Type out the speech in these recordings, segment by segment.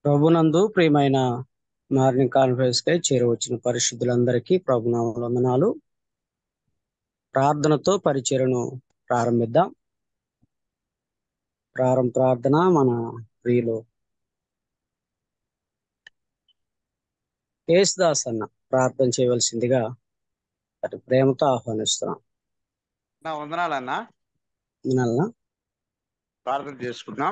ప్రభునందు ప్రియమైన morning conference కై చేరవచ్చిన పరిశుద్ధులందరికీ ప్రభునామములు వందనాలు ప్రార్థనతో పరిచయను ప్రారంభిద్దాం ప్రారంభ ప్రార్థన మన ప్రియులు యేసుదాస్ అన్న ప్రార్థన చేయవలసిందిగా అటు ప్రేమతో ఆహ్వానిస్తున్నాం నా వందనాలన్నా వినాలనా ప్రార్థన చేసుకుందాం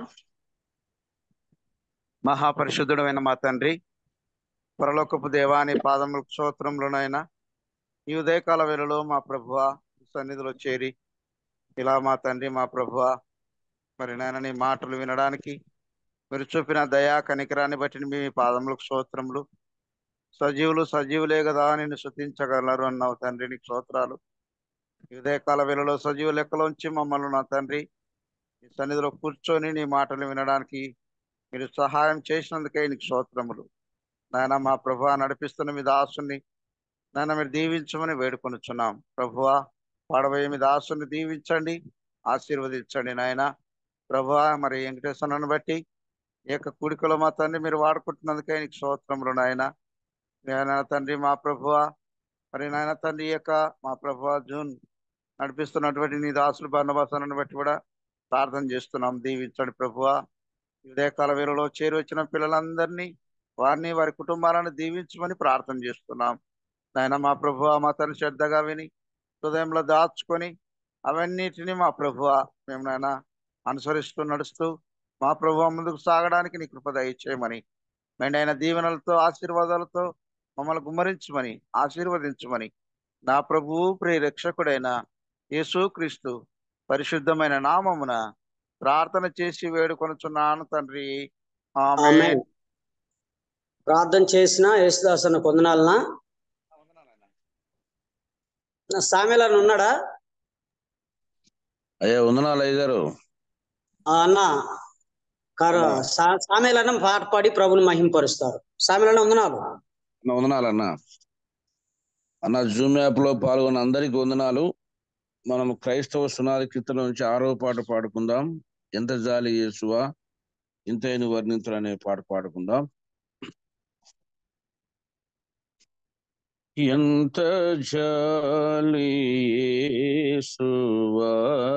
మహాపరిశుద్ధుడమైన మా తండ్రి పరలోకపు దేవాని పాదములకు స్తోత్రములనైనా ఈ ఉదయకాల వేళలో మా ప్రభువ సన్నిధిలో చేరి ఇలా మా తండ్రి మా ప్రభువ మరి నాయన నీ మాటలు వినడానికి మీరు చూపిన దయా కనికరాన్ని బట్టి మీ పాదములకు స్తోత్రములు సజీవులు సజీవులే కదా నిన్ను శుద్ధించగలరు అన్నావు తండ్రి నీకు స్తోత్రాలు ఈ ఉదయకాల వేళలో సజీవ లెక్కలోంచి మమ్మల్ని నా తండ్రి నీ సన్నిధిలో కూర్చొని నీ మాటలు వినడానికి మీరు సహాయం చేసినందుకే నీకు స్తోత్రములు నాయన మా ప్రభు నడిపిస్తున్న మీ దాసుని నాయన మీరు దీవించమని వేడుకొనుచున్నాం ప్రభువ పాడబోయే మీ దాసుని దీవించండి ఆశీర్వదించండి నాయన ప్రభు మరి వెంకటేశ్వరుని బట్టి ఈ యొక్క కూడికలో మా తండ్రి మీరు వాడుకుంటున్నందుకే నీకు స్తోత్రములు నాయన నాయన తండ్రి మా ప్రభువ మరి నాయన తండ్రి ఈ యొక్క మా ప్రభువ జూన్ నడిపిస్తున్నటువంటి నీ దాసులు బన్నవాసాలను బట్టి కూడా ప్రార్థన చేస్తున్నాం దీవించండి ప్రభువ ఉదయకాల వేళలో చేరి వచ్చిన పిల్లలందరినీ వారిని వారి కుటుంబాలను దీవించమని ప్రార్థన చేస్తున్నాం నాయన మా ప్రభువ మా తను శ్రద్ధగా విని హృదయంలో దాచుకొని అవన్నిటిని మా ప్రభువ మేము నాయన అనుసరిస్తూ నడుస్తూ మా ప్రభువ ముందుకు సాగడానికి నీ కృప దయచేయమని మెండైన దీవెనలతో ఆశీర్వాదాలతో మమ్మల్ని గుమ్మరించమని ఆశీర్వదించమని నా ప్రభువు ప్రియ రక్షకుడైన యేసు క్రీస్తు పరిశుద్ధమైన నామమున ప్రార్థన చేసి వేడుకొనుచున్నాను తండ్రి ఆమేన్. ఆమేన్. ప్రార్థన చేసిన యేసుదాస్ అన్న కొందనాలనా నా సామెలను ఉన్నాడా అయ్యా వందనాలు అయ్య గారు ఆ అన్న కారు సా- సామెలన్న పాట పాడి ప్రభుని మహింపరుస్తారు సామెలన్న వందనాలు అన్న వందనాలు అన్న అన్న జూమ్ యాప్ లో పాల్గొన్న అందరికి వందనాలు మనం క్రైస్తవ సునాది కీర్తన నుంచి ఆరో పాట పాడుకుందాం ఎంత జాలి యేసువా ఇంతైన వర్ణింతులు అనే పాట పాడుకుందాం ఎంత జాలి యేసువా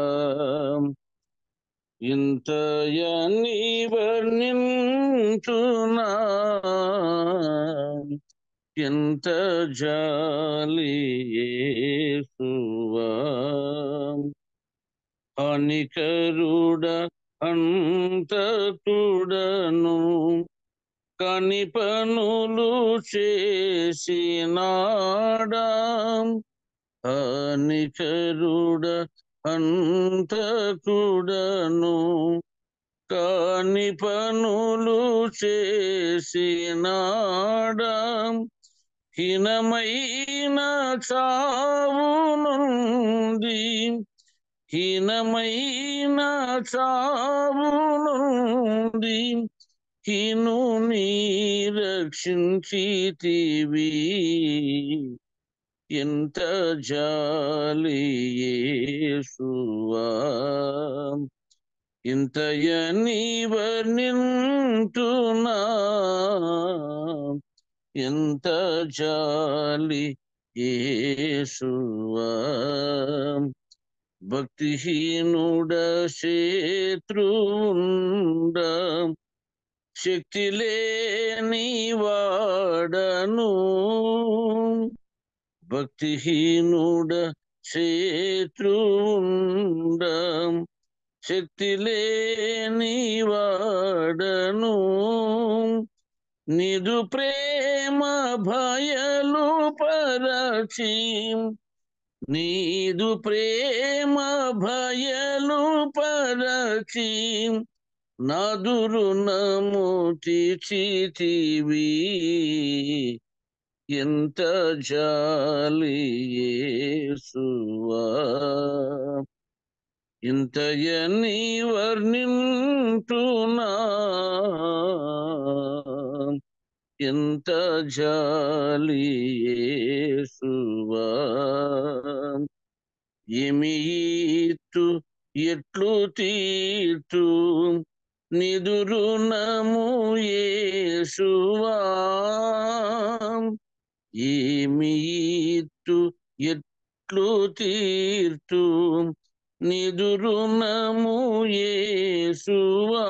ఇంతయని వర్ణించునా ఎంత జాలి యేసువా హానికరుడ అంతకుడను కని పనులు చేసినాడా హానికరుడ అంతకుడను కాని పనులు చేసినాడా హీనమైన చావు నుండి హీనమైన చావు నుండి హీను నీ రక్షించితివి ఎంత జాలి యేసువా ఇంతయని వర్ణింటునా ఎంత జాలి యేసువా భక్తిహీనుడ శత్రుండ శక్తి లేని వాడను భక్తిహీనుడ శత్రుండ శక్తి లేని వాడను నిదు ప్రేమ భయలు పరచి నీదు ప్రేమ భయలు పరచి నదురు నముతి చితివి ఎంత జాలి యేసువా ఇంతయని వర్ణింటునా ఎంత జాలి యేసువా ఏమి ఈతు ఎట్లు తీర్చు నిదురునము యేసువా ఏమి ఇట్టు ఎట్లు తీర్చు నిదురునము యేసువా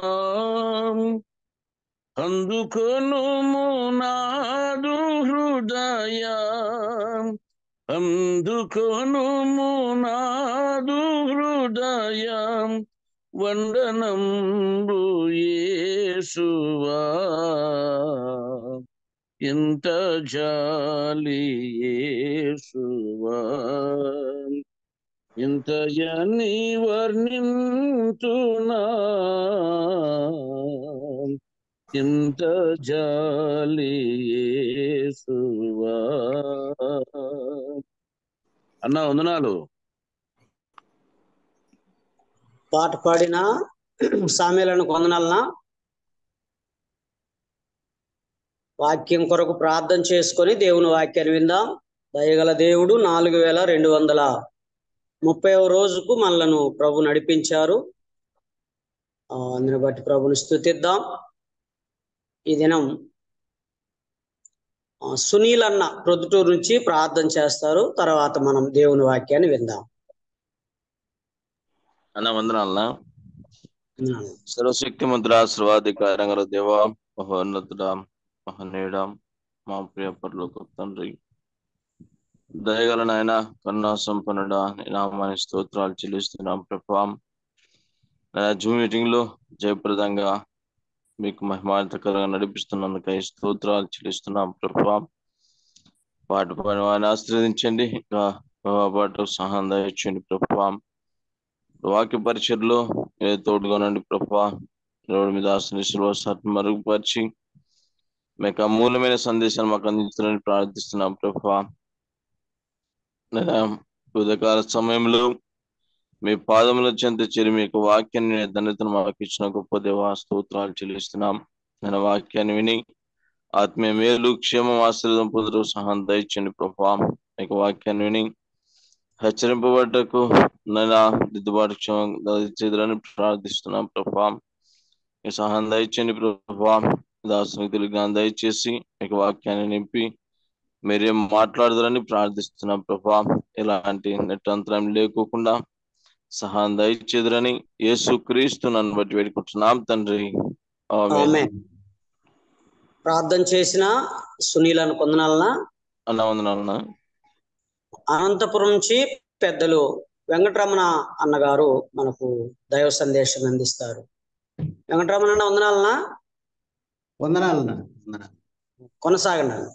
అందుకొనుము నాదు హృదయ అందుకొనుము నాదు హృదయం వందనంబు యేసువా ఎంత జాలి యేసువా ఇంత జని వర్ణింతునా ఇంత జాలి యేసువా అన్నా వందనాలు పాట పాడిన సామెలను కొందనాలనా వాక్యం కొరకు ప్రార్థన చేసుకొని దేవుని వాక్యాన్ని విందాం దయగల దేవుడు నాలుగు వేల రెండు వందల ముప్పై రోజుకు మనలను ప్రభు నడిపించారు ఆ, అందుని బట్టి ప్రభుని స్థుతిద్దాం ఈ దినం ఆ, సునీల్ అన్న ప్రొద్దుటూరు నుంచి ప్రార్థన చేస్తారు తర్వాత మనం దేవుని వాక్యాన్ని విందాం అన్న వందనాలనా విందాం. సర్వశక్తి ముద్ర సర్వాధికారంగా దేవ మహోన్నతుడ మహనీయుడ మా ప్రియ పరలోక తండ్రి దయగల నాయన కన్నా సంపన్నుడ నీ నామాన్ని స్తోత్రాలు చెల్లిస్తున్నాం ప్రభావం జూమ్ మీటింగ్ లో జయప్రదంగా మీకు మహిమాంతకరంగా నడిపిస్తున్నందుకై స్తోత్రాలు చెల్లిస్తున్నాం ప్రభావం పాట పాడిన వారిని ఆశీర్వదించండి ఇంకా పాటు సహాయం దయచేయండి ప్రభావం వాక్య పరిచయలో ఏ తోడుగానండి ప్రభా రోడ్డు మీద ఆశ్రయిస్తున్న మరుగుపరిచి మీకు అమూల్యమైన సందేశాన్ని మాకు అందించాలని ప్రార్థిస్తున్నాం ప్రభా ఉదయకాల సమయంలో మీ పాదముల చెంత చేరి మీ యొక్క వాక్యాన్ని ధన్యతను మాకు ఇచ్చిన గొప్ప దేవ స్తోత్రాలు చెల్లిస్తున్నాం నేను వాక్యాన్ని విని ఆత్మీయ మేలు క్షేమం ఆశీర్వదం పొందడం సహాయం దయచండి ప్రభా మీకు వాక్యాన్ని విని హెచ్చరింపబడ్డకు నైనా దిద్దుబాటు క్షేమం దయచేదని ప్రార్థిస్తున్నాం ప్రభా మీ సహాయం దయచండి ప్రభా దాసునికి తెలుగు దయచేసి మీకు వాక్యాన్ని నింపి మీరేం మాట్లాడదారని ప్రార్థిస్తున్నాం ప్రభా ఎలాంటి నెట్ అంతరం లేకోకుండా సహాయం దయచేదురని యేసు క్రీస్తు నన్ను బట్టి వేడుకుంటున్నాం తండ్రి ఆమేన్. ఆమేన్. ప్రార్థన చేసిన సునీల్ అని కొందనాలనా అన్న వందనాలన్నా అనంతపురం నుంచి పెద్దలు వెంకటరమణ అన్నగారు మనకు దైవ సందేశం అందిస్తారు వెంకటరమణ అన్న వందనాలనా వందనాలు నాన్న, వందనాలు కొనసాగండి అన్న.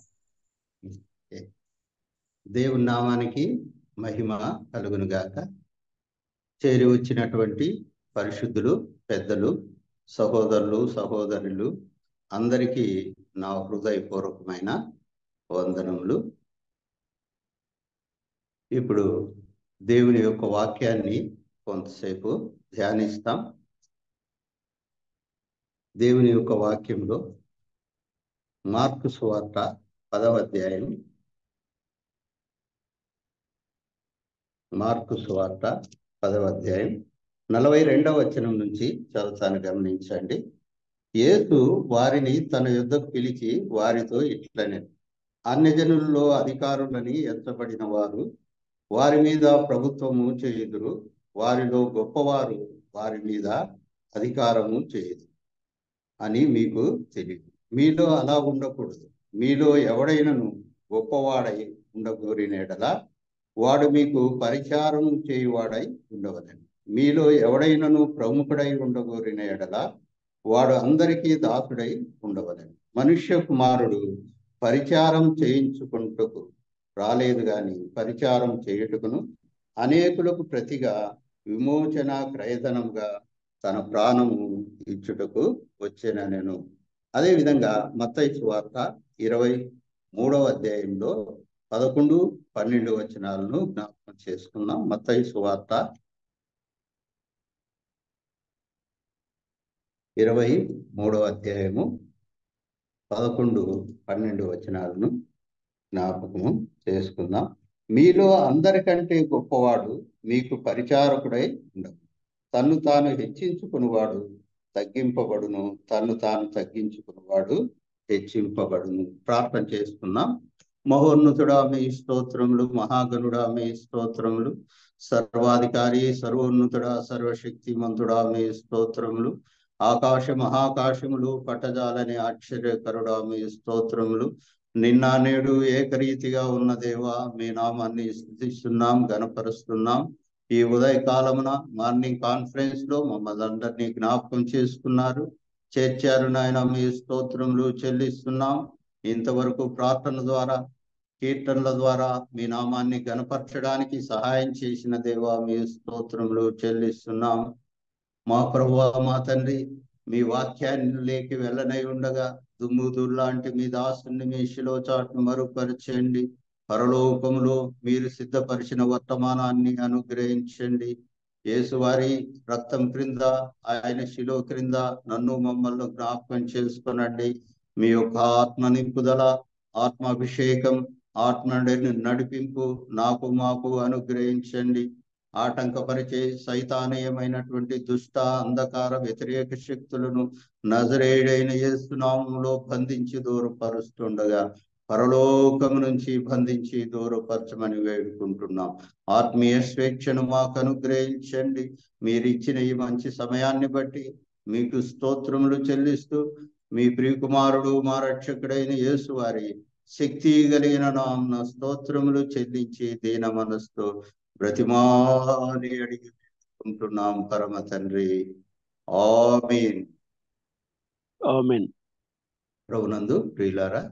దేవుని నామానికి మహిమ కలుగును గాక చేరి వచ్చినటువంటి పరిశుద్ధులు పెద్దలు సహోదరులు సహోదరులు అందరికీ నా హృదయపూర్వకమైన వందనములు ఇప్పుడు దేవుని యొక్క వాక్యాన్ని కొంతసేపు ధ్యానిస్తాం దేవుని యొక్క వాక్యంలో మార్కు సువార్త పదవ అధ్యాయం మార్కు సువార్త పదవ అధ్యాయం నలభై రెండవ వచనం నుంచి చదువుతాను గమనించండి యేసు వారిని తన యుద్ధకు పిలిచి వారితో ఇట్లనే అన్యజనుల్లో అధికారులని ఎంచబడిన వారు వారి మీద ప్రభుత్వము చేయుదురు వారిలో గొప్పవారు వారి మీద అధికారము చేయదు అని మీకు తెలియదు మీలో అలా ఉండకూడదు మీలో ఎవడైనను గొప్పవాడై ఉండగోరిన ఎడల వాడు మీకు పరిచారం చేయువాడై ఉండవలని మీలో ఎవడైనను ప్రముఖుడై ఉండగోరిన ఎడల వాడు అందరికీ దాసుడై ఉండవలని మనుష్య కుమారుడు పరిచారం చేయించుకుంటకు రాలేదు గాని పరిచారం చేయుటకును అనేకులకు ప్రతిగా విమోచన క్రయధనముగా తన ప్రాణము ఇచ్చుటకు వచ్చిన నేను అదేవిధంగా మత్తయి వార్త ఇరవై మూడవ అధ్యాయంలో పదకొండు పన్నెండు వచనాలను జ్ఞాపకం చేసుకుందాం మత్తయి సువార్త ఇరవై మూడవ అధ్యాయము పదకొండు పన్నెండు వచనాలను జ్ఞాపకము చేసుకుందాం మీలో అందరికంటే గొప్పవాడు మీకు పరిచారకుడై ఉండవు తన్ను తాను హెచ్చించుకునివాడు తగ్గింపబడును తను తాను తగ్గించుకున్నవాడు హెచ్చింపబడును ప్రార్థన చేసుకుందాం మహోన్నతుడా మీ స్తోత్రములు మహాగణుడా మీ స్తోత్రములు సర్వాధికారి సర్వోన్నతుడా సర్వశక్తిమంతుడా మీ స్తోత్రములు ఆకాశ మహాకాశములు పట్టజాలని ఆశ్చర్యకరుడా మీ స్తోత్రములు నిన్న నేడు ఏకరీతిగా ఉన్న దేవా మీ నామాన్ని స్థుతిస్తున్నాం గనపరుస్తున్నాం ఈ ఉదయ కాలమున మార్నింగ్ కాన్ఫరెన్స్ లో మమ్మల్ని అందరినీ జ్ఞాపకం చేసుకున్నారు చేర్చారు నాయన మీ స్తోత్రములు చెల్లిస్తున్నాం ఇంతవరకు ప్రార్థన ద్వారా కీర్తనల ద్వారా మీ నామాన్ని గనపరచడానికి సహాయం చేసిన దేవా మీ స్తోత్రములు చెల్లిస్తున్నాం మా ప్రభు మా తండ్రి మీ వాక్యాన్ని లేకి వెళ్ళనై ఉండగా దుమ్ము దుర్లాంటి మీ దాసుని మీ శిలో చాటును మరుపరచండి పరలోకములో మీరు సిద్ధపరిచిన వర్తమానాన్ని అనుగ్రహించండి యేసువారి రక్తం క్రింద ఆయన శిలో క్రింద నన్ను మమ్మల్ని జ్ఞాపకం చేసుకునండి మీ యొక్క ఆత్మ నింపుదల ఆత్మాభిషేకం ఆత్మ నడిపింపు నాకు మాకు అనుగ్రహించండి ఆటంకపరిచే సైతానీయమైనటువంటి దుష్ట అంధకార వ్యతిరేక శక్తులను నజరేడైన యేసునామంలో బంధించి దూరపరుస్తుండగా పరలోకం నుంచి బంధించి దూరపరచమని వేడుకుంటున్నాం ఆత్మీయ స్వేచ్ఛను మాకు అనుగ్రహించండి మీరిచ్చిన ఈ మంచి సమయాన్ని బట్టి మీకు స్తోత్రములు చెల్లిస్తూ మీ ప్రియకుమారుడు మా రక్షకుడైన యేసు వారి శక్తి కలిగిన నాన్న స్తోత్రములు చెల్లించి దీన మనస్తో బ్రతిమాని అడిగి ఉంటున్నాం పరమ తండ్రి ఆమీన్ ఆమెన్ ప్రభునందు ప్రియులారా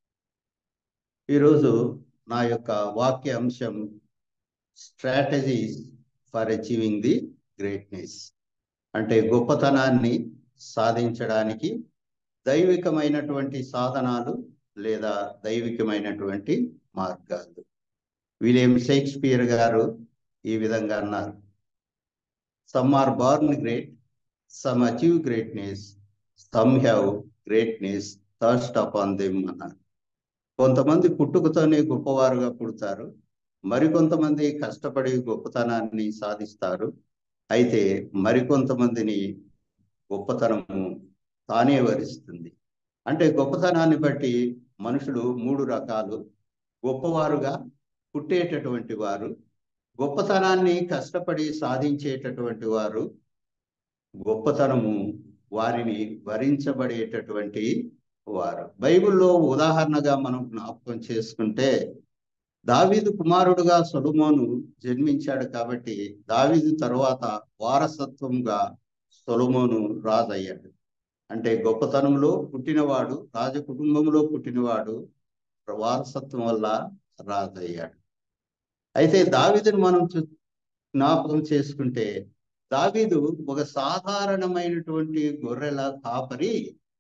ఈరోజు నా యొక్క వాక్య అంశం strategies for achieving the greatness అంటే గొప్పతనాన్ని సాధించడానికి దైవికమైనటువంటి సాధనాలు లేదా దైవికమైనటువంటి మార్గాలు విలియం షేక్స్పియర్ గారు ఈ విధంగా అన్నారు some are born great some achieve greatness some have greatness thrust upon them అన్నారు కొంతమంది పుట్టుకతోనే గొప్పవారుగా పుడతారు మరికొంతమంది కష్టపడి గొప్పతనాన్ని సాధిస్తారు అయితే మరికొంతమందిని గొప్పతనము తానే వరిస్తుంది అంటే గొప్పతనాన్ని బట్టి మనుషులు మూడు రకాలు గొప్పవారుగా పుట్టేటటువంటి వారు గొప్పతనాన్ని కష్టపడి సాధించేటటువంటి వారు గొప్పతనము వారిని వరించబడేటటువంటి వారు బైబిల్లో ఉదాహరణగా మనం జ్ఞాపకం చేసుకుంటే దావీదు కుమారుడుగా సొలుమోను జన్మించాడు కాబట్టి దావీదు తరువాత వారసత్వంగా సొలుమోను రాజయ్యాడు అంటే గొప్పతనంలో పుట్టినవాడు రాజ కుటుంబంలో పుట్టినవాడు వారసత్వం వల్ల రాజయ్యాడు అయితే దావీదును మనం జ్ఞాపకం చేసుకుంటే దావీదు ఒక సాధారణమైనటువంటి గొర్రెల కాపరి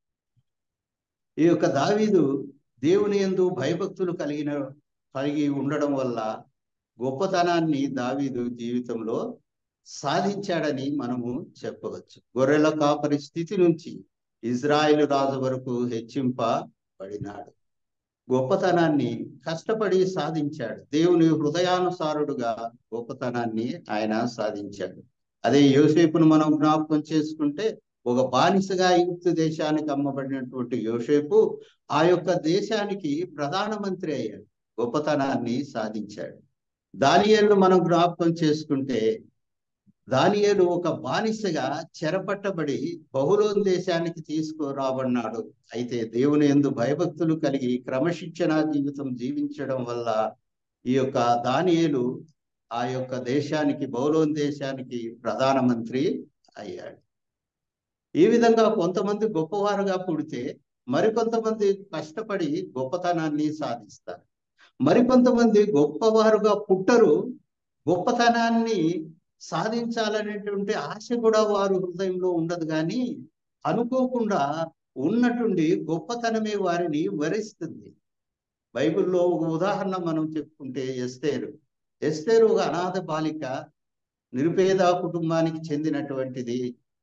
ఈ యొక్క దావీదు దేవుని ఎందు భయభక్తులు కలిగిన కలిగి ఉండడం వల్ల గొప్పతనాన్ని దావీదు జీవితంలో సాధించాడని మనము చెప్పవచ్చు గొర్రెల కాపరి స్థితి నుంచి ఇజ్రాయిల్ రాజు వరకు హెచ్చింపబడినాడు గొప్పతనాన్ని కష్టపడి సాధించాడు దేవుని హృదయానుసారుడుగా గొప్పతనాన్ని ఆయన సాధించాడు అదే యోసేపును మనం జ్ఞాపకం చేసుకుంటే ఒక బానిసగా ఈజిప్తు దేశానికి అమ్మబడినటువంటి యోసేపు ఆ యొక్క దేశానికి ప్రధానమంత్రి అయ్యాడు గొప్పతనాన్ని సాధించాడు దానియేలు మనం జ్ఞాపకం చేసుకుంటే దానియేలు ఒక బానిసగా చెరపట్టబడి బహుళోన్ దేశానికి తీసుకురాబడినాడు అయితే దేవుని ఎందు భయభక్తులు కలిగి క్రమశిక్షణ జీవితం జీవించడం వల్ల ఈ యొక్క దానియేలు ఆ యొక్క దేశానికి బౌలోన్ దేశానికి ప్రధానమంత్రి అయ్యాడు ఈ విధంగా కొంతమంది గొప్పవారుగా పుడితే మరికొంతమంది కష్టపడి గొప్పతనాన్ని సాధిస్తారు మరికొంతమంది గొప్పవారుగా పుట్టరు గొప్పతనాన్ని సాధించాలనేటువంటి ఆశ కూడా వారు హృదయంలో ఉండదు కానీ అనుకోకుండా ఉన్నటుండి గొప్పతనమే వారిని వరిస్తుంది బైబిల్లో ఒక ఉదాహరణ మనం చెప్పుకుంటే ఎస్తేరు ఎస్తేరు ఒక అనాథ బాలిక నిరుపేద కుటుంబానికి చెందినటువంటిది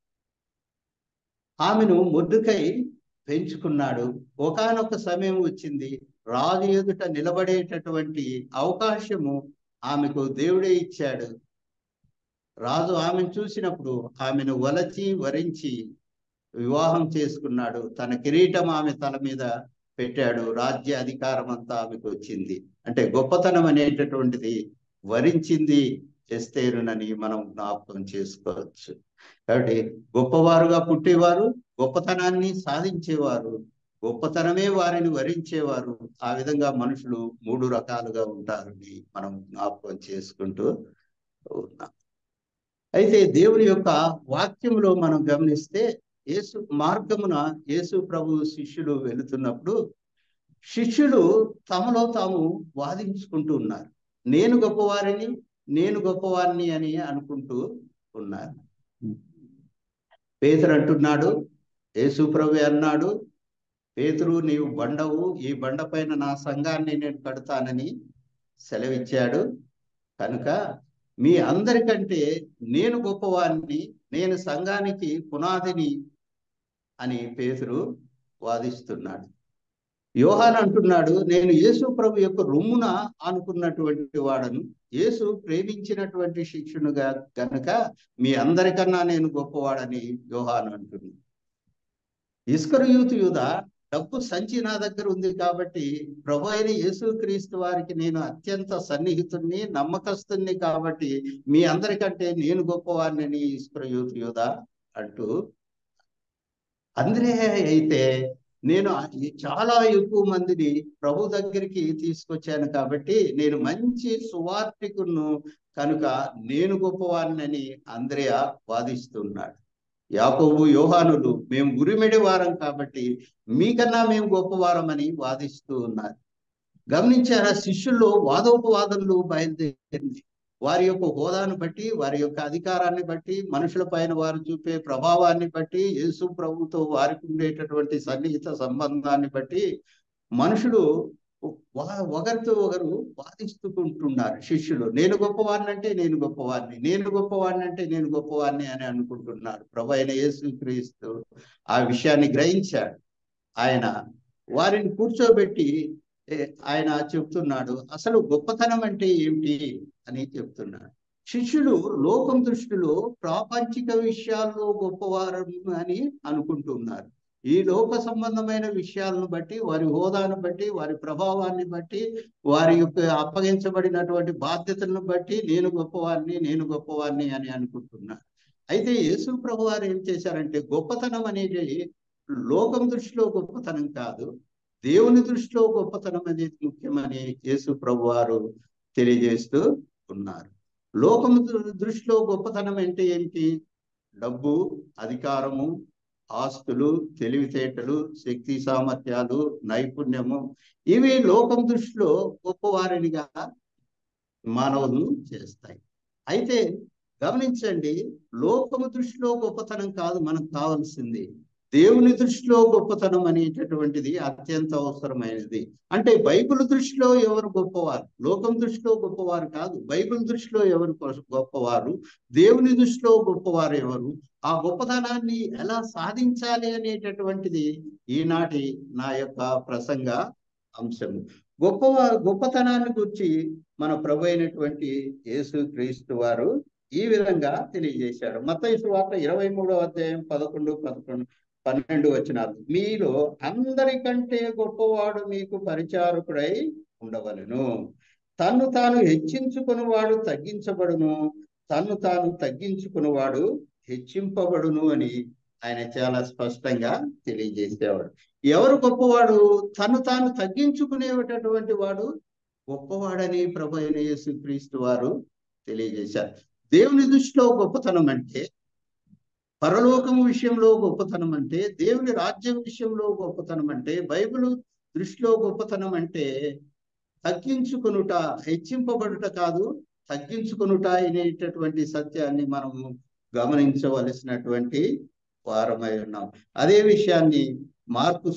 ఆమెను మొద్దుకై పెంచుకున్నాడు ఒకనొక సమయం వచ్చింది రాజు ఎదుట నిలబడేటటువంటి అవకాశము ఆమెకు దేవుడే ఇచ్చాడు రాజు ఆమెను చూసినప్పుడు ఆమెను వలచి వరించి వివాహం చేసుకున్నాడు తన కిరీటం ఆమె తల మీద పెట్టాడు రాజ్య అధికారం అంతా ఆమెకు వచ్చింది అంటే గొప్పతనం అనేటటువంటిది వరించింది ఎస్తేరునని మనం జ్ఞాపకం చేసుకోవచ్చు కాబట్టి గొప్పవారుగా పుట్టేవారు గొప్పతనాన్ని సాధించేవారు గొప్పతనమే వారిని వరించేవారు ఆ విధంగా మనుషులు మూడు రకాలుగా ఉంటారని మనం జ్ఞాపకం చేసుకుంటూ ఉన్నాం అయితే దేవుని యొక్క వాక్యంలో మనం గమనిస్తే యేసు మార్గమున యేసు ప్రభు శిష్యులు వెళుతున్నప్పుడు శిష్యులు తమలో తాము వాదించుకుంటూ ఉన్నారు నేను గొప్పవారిని నేను గొప్పవారిని అని అనుకుంటూ ఉన్నారు పేతురు అంటున్నాడు యేసు ప్రభు అన్నాడు పేతురు నీవు బండవు ఈ బండ పైన నా సంఘాన్ని నేను కడతానని సెలవిచ్చాడు కనుక మీ అందరికంటే నేను గొప్పవాడిని నేను సంఘానికి పునాదిని అని పేతురు వాదిస్తున్నాడు యోహాన్ అంటున్నాడు నేను యేసు ప్రభు యొక్క రొమ్మున అనుకున్నటువంటి వాడను యేసు ప్రేమించినటువంటి శిక్షునుగా గనక మీ అందరికన్నా నేను గొప్పవాడని యోహాన్ అంటుంది ఇస్కరు యూత్ యూద డబ్బు సంచి నా దగ్గర ఉంది కాబట్టి ప్రభు అయిన యేసుక్రీస్తు వారికి నేను అత్యంత సన్నిహితుణ్ణి నమ్మకస్తుణ్ణి కాబట్టి మీ అందరికంటే నేను గొప్పవాడిని ఇస్కరు యూత్ యూద అంటూ అందరే అయితే నేను చాలా ఎక్కువ మందిని ప్రభు దగ్గరికి తీసుకొచ్చాను కాబట్టి నేను మంచి సువార్తికును కనుక నేను గొప్పవాడినని అంద్రయ వాదిస్తున్నాడు యాకోబు యోహానులు మేము ఉరిమెడి వారం కాబట్టి మీకన్నా మేము గొప్పవారం అని వాదిస్తూ ఉన్నారు గమనించారా శిష్యుల్లో వాదోపవాదనలు బయలుదేరింది వారి యొక్క హోదాను బట్టి వారి యొక్క అధికారాన్ని బట్టి మనుషుల పైన వారు చూపే ప్రభావాన్ని బట్టి యేసు ప్రభుతో వారికి ఉండేటటువంటి సన్నిహిత సంబంధాన్ని బట్టి మనుషులు ఒకరితో ఒకరు వాదిస్తుకుంటున్నారు శిష్యులు నేను గొప్పవాడిని అంటే నేను గొప్పవాడిని నేను గొప్పవాడిని అంటే నేను గొప్పవాడిని అని అనుకుంటున్నారు ప్రభు అయిన యేసు క్రీస్తు ఆ విషయాన్ని గ్రహించాడు ఆయన వారిని కూర్చోబెట్టి ఆయన చెప్తున్నాడు అసలు గొప్పతనం అంటే ఏమిటి అని చెప్తున్నాడు శిష్యులు లోకం దృష్టిలో ప్రాపంచిక విషయాల్లో గొప్పవారు అని అనుకుంటున్నారు ఈ లోక సంబంధమైన విషయాలను బట్టి వారి హోదాను బట్టి వారి ప్రభావాన్ని బట్టి వారి యొక్క అప్పగించబడినటువంటి బాధ్యతలను బట్టి నేను గొప్పవాడిని నేను గొప్పవాడిని అని అనుకుంటున్నాను అయితే యేసు ప్రభు వారు ఏం చేశారంటే గొప్పతనం అనేది లోకం దృష్టిలో గొప్పతనం కాదు దేవుని దృష్టిలో గొప్పతనం అనేది ముఖ్యమని యేసు ప్రభు వారు తెలియజేస్తూ ఉన్నారు లోకం దృష్టిలో గొప్పతనం అంటే ఏంటి డబ్బు అధికారము ఆస్తులు తెలివితేటలు శక్తి సామర్థ్యాలు నైపుణ్యము ఇవి లోకం దృష్టిలో గొప్పవారినిగా మానవులను చేస్తాయి అయితే గమనించండి లోకము దృష్టిలో గొప్పతనం కాదు మనకు కావాల్సింది దేవుని దృష్టిలో గొప్పతనం అనేటటువంటిది అత్యంత అవసరమైనది అంటే బైబిల్ దృష్టిలో ఎవరు గొప్పవారు లోకం దృష్టిలో గొప్పవారు కాదు బైబిల్ దృష్టిలో ఎవరు గొప్పవారు దేవుని దృష్టిలో గొప్పవారు ఎవరు ఆ గొప్పతనాన్ని ఎలా సాధించాలి అనేటటువంటిది ఈనాటి నా యొక్క ప్రసంగ అంశం గొప్ప గొప్పతనాన్ని గురించి మన ప్రభు అయినటువంటి యేసు క్రీస్తు వారు ఈ విధంగా తెలియజేశారు మత్తయి వార్త ఇరవై మూడవ అధ్యాయం పదకొండు పదకొండు పన్నెండు వచనాలు మీలో అందరికంటే గొప్పవాడు మీకు పరిచారకుడై ఉండవలను తన్ను తాను హెచ్చించుకుని వాడు తగ్గించబడును తన్ను తాను తగ్గించుకున్నవాడు హెచ్చింపబడును అని ఆయన చాలా స్పష్టంగా తెలియజేసేవాడు ఎవరు గొప్పవాడు తను తాను తగ్గించుకునేటటువంటి వాడు గొప్పవాడని ప్రభు అయిన యేసుక్రీస్తు వారు తెలియజేశారు దేవుని దృష్టిలో గొప్పతనం అంటే పరలోకము విషయంలో గొప్పతనం అంటే దేవుని రాజ్యం విషయంలో గొప్పతనం అంటే బైబిల్ దృష్టిలో గొప్పతనం అంటే తగ్గించుకునుట హెచ్చింపబడుట కాదు తగ్గించుకునుట అనేటటువంటి సత్యాన్ని మనము గమనించవలసినటువంటి వారమై ఉన్నాం అదే విషయాన్ని మార్పు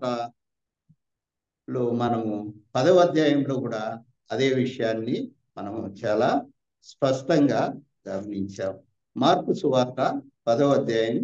సువార్తలో మనము పదవ అధ్యాయంలో కూడా అదే విషయాన్ని మనము చాలా స్పష్టంగా గమనించాం మార్పు సువార్త పదవ అధ్యాయం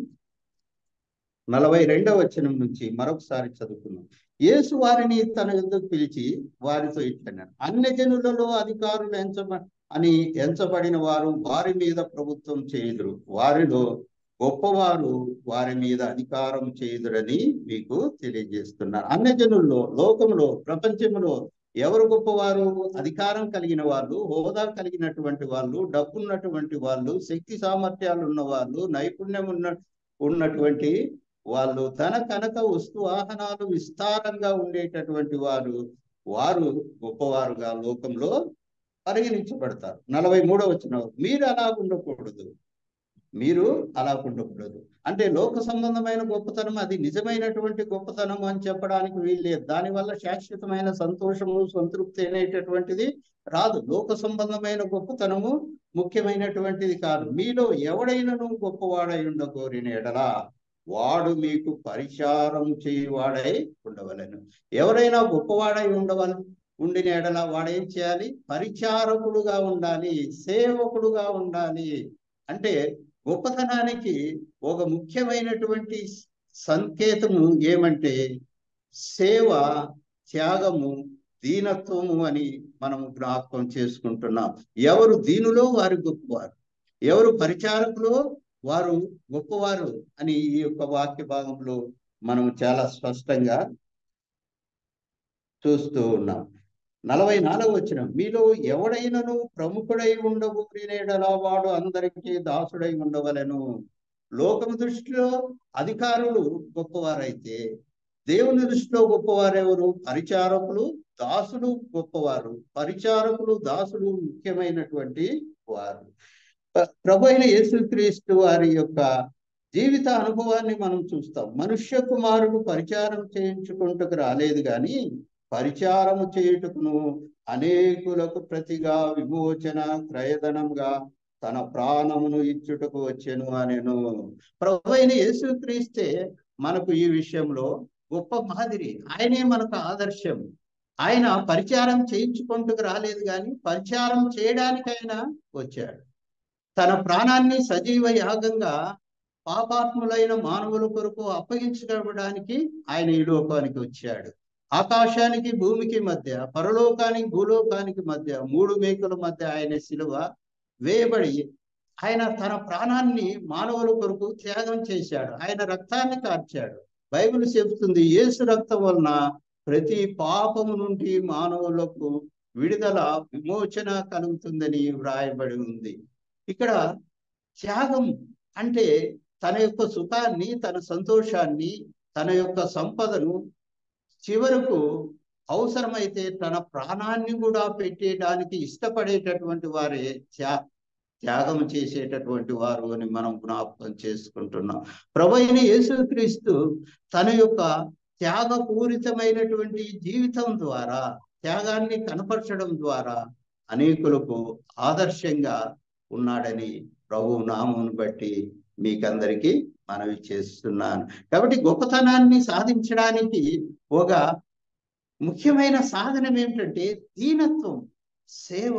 నలభై రెండవ వచనం నుంచి మరొకసారి చదువుకున్నాం యేసు వారిని తన ఎందుకు పిలిచి వారితో ఇట్లన్నాడు అన్ని జనులలో అధికారులు ఎంచబ అని ఎంచబడిన వారు వారి మీద ప్రభుత్వం చేయుదురు వారిలో గొప్పవారు వారి మీద అధికారం చేయుదురని మీకు తెలియజేస్తున్నారు అన్యజనుల్లో లోకంలో ప్రపంచంలో ఎవరు గొప్పవారు అధికారం కలిగిన వాళ్ళు హోదా కలిగినటువంటి వాళ్ళు డబ్బున్నటువంటి వాళ్ళు శక్తి సామర్థ్యాలు ఉన్న వాళ్ళు నైపుణ్యం ఉన్న ఉన్నటువంటి వాళ్ళు ధన కనక వస్తు వాహనాలు విస్తారంగా ఉండేటటువంటి వారు వారు గొప్పవారుగా లోకంలో పరిగణించబడతారు నలభై మూడో వచ్చిన మీరు అలా ఉండకూడదు మీరు అలా ఉండకూడదు అంటే లోక సంబంధమైన గొప్పతనం అది నిజమైనటువంటి గొప్పతనం అని చెప్పడానికి వీల్లేదు దానివల్ల శాశ్వతమైన సంతోషము సంతృప్తి అనేటటువంటిది రాదు లోక సంబంధమైన గొప్పతనము ముఖ్యమైనటువంటిది కాదు మీలో ఎవడైనను గొప్పవాడై ఉండకోరిన ఎడలా వాడు మీకు పరిచారం చేయువాడై ఉండవలను ఎవరైనా గొప్పవాడై ఉండవల ఉండిన ఎడల వాడేం చేయాలి పరిచారకుడుగా ఉండాలి సేవకుడుగా ఉండాలి అంటే గొప్పతనానికి ఒక ముఖ్యమైనటువంటి సంకేతము ఏమంటే సేవ త్యాగము దీనత్వము అని మనం జ్ఞాపకం చేసుకుంటున్నాం ఎవరు దీనులో వారు గొప్పవారు ఎవరు పరిచారకులో వారు గొప్పవారు అని ఈ యొక్క వాక్య భాగంలో మనం చాలా స్పష్టంగా చూస్తూ ఉన్నాం నలభై నాలుగు వచ్చిన మీలో ఎవడైనను ప్రముఖుడై ఉండబోరినేడలా వాడు అందరికీ దాసుడై ఉండవలను లోకము దృష్టిలో అధికారులు గొప్పవారైతే దేవుని దృష్టిలో గొప్పవారెవరు పరిచారకులు దాసులు గొప్పవారు పరిచారకులు దాసులు ముఖ్యమైనటువంటి వారు ప్రభు అయిన యేసుక్రీస్తు వారి యొక్క జీవిత అనుభవాన్ని మనం చూస్తాం మనుష్య కుమారుడు పరిచారం చేయించుకుంటకు రాలేదు కానీ పరిచారము చేయుటకును అనేకులకు ప్రతిగా విమోచన క్రయధనంగా తన ప్రాణమును ఇచ్చుటకు వచ్చెను అనెను ప్రభు అయిన యేసుక్రీస్తే మనకు ఈ విషయంలో గొప్ప మాదిరి ఆయనే మనకు ఆదర్శం ఆయన పరిచారం చేయించుకుంటూ రాలేదు కానీ పరిచారం చేయడానికైనా వచ్చాడు తన ప్రాణాన్ని సజీవ యాగంగా పాపాత్ములైన మానవుల కొరకు అప్పగించడానికి ఆయన ఈ లోకానికి వచ్చాడు ఆకాశానికి భూమికి మధ్య పరలోకానికి భూలోకానికి మధ్య మూడు మేకుల మధ్య ఆయన శిలువ వేయబడి ఆయన తన ప్రాణాన్ని మానవుల కొరకు త్యాగం చేశాడు ఆయన రక్తాన్ని కార్చాడు బైబిల్ చెబుతుంది యేసు రక్తం వలన ప్రతి పాపము నుండి మానవులకు విడుదల విమోచన కలుగుతుందని వ్రాయబడి ఉంది ఇక్కడ త్యాగం అంటే తన యొక్క సుఖాన్ని తన సంతోషాన్ని తన యొక్క సంపదను చివరకు అవసరమైతే తన ప్రాణాన్ని కూడా పెట్టేయడానికి ఇష్టపడేటటువంటి వారే త్యా త్యాగం చేసేటటువంటి వారు అని మనం జ్ఞాపకం చేసుకుంటున్నాం ప్రభు అయిన యేసుక్రీస్తు తన యొక్క త్యాగపూరితమైనటువంటి జీవితం ద్వారా త్యాగాన్ని కనపరచడం ద్వారా అనేకులకు ఆదర్శంగా ఉన్నాడని ప్రభు నామమును బట్టి మీకందరికీ మనవి చేస్తున్నాను కాబట్టి గొప్పతనాన్ని సాధించడానికి ఒక ముఖ్యమైన సాధనం ఏమిటంటే దీనత్వం సేవ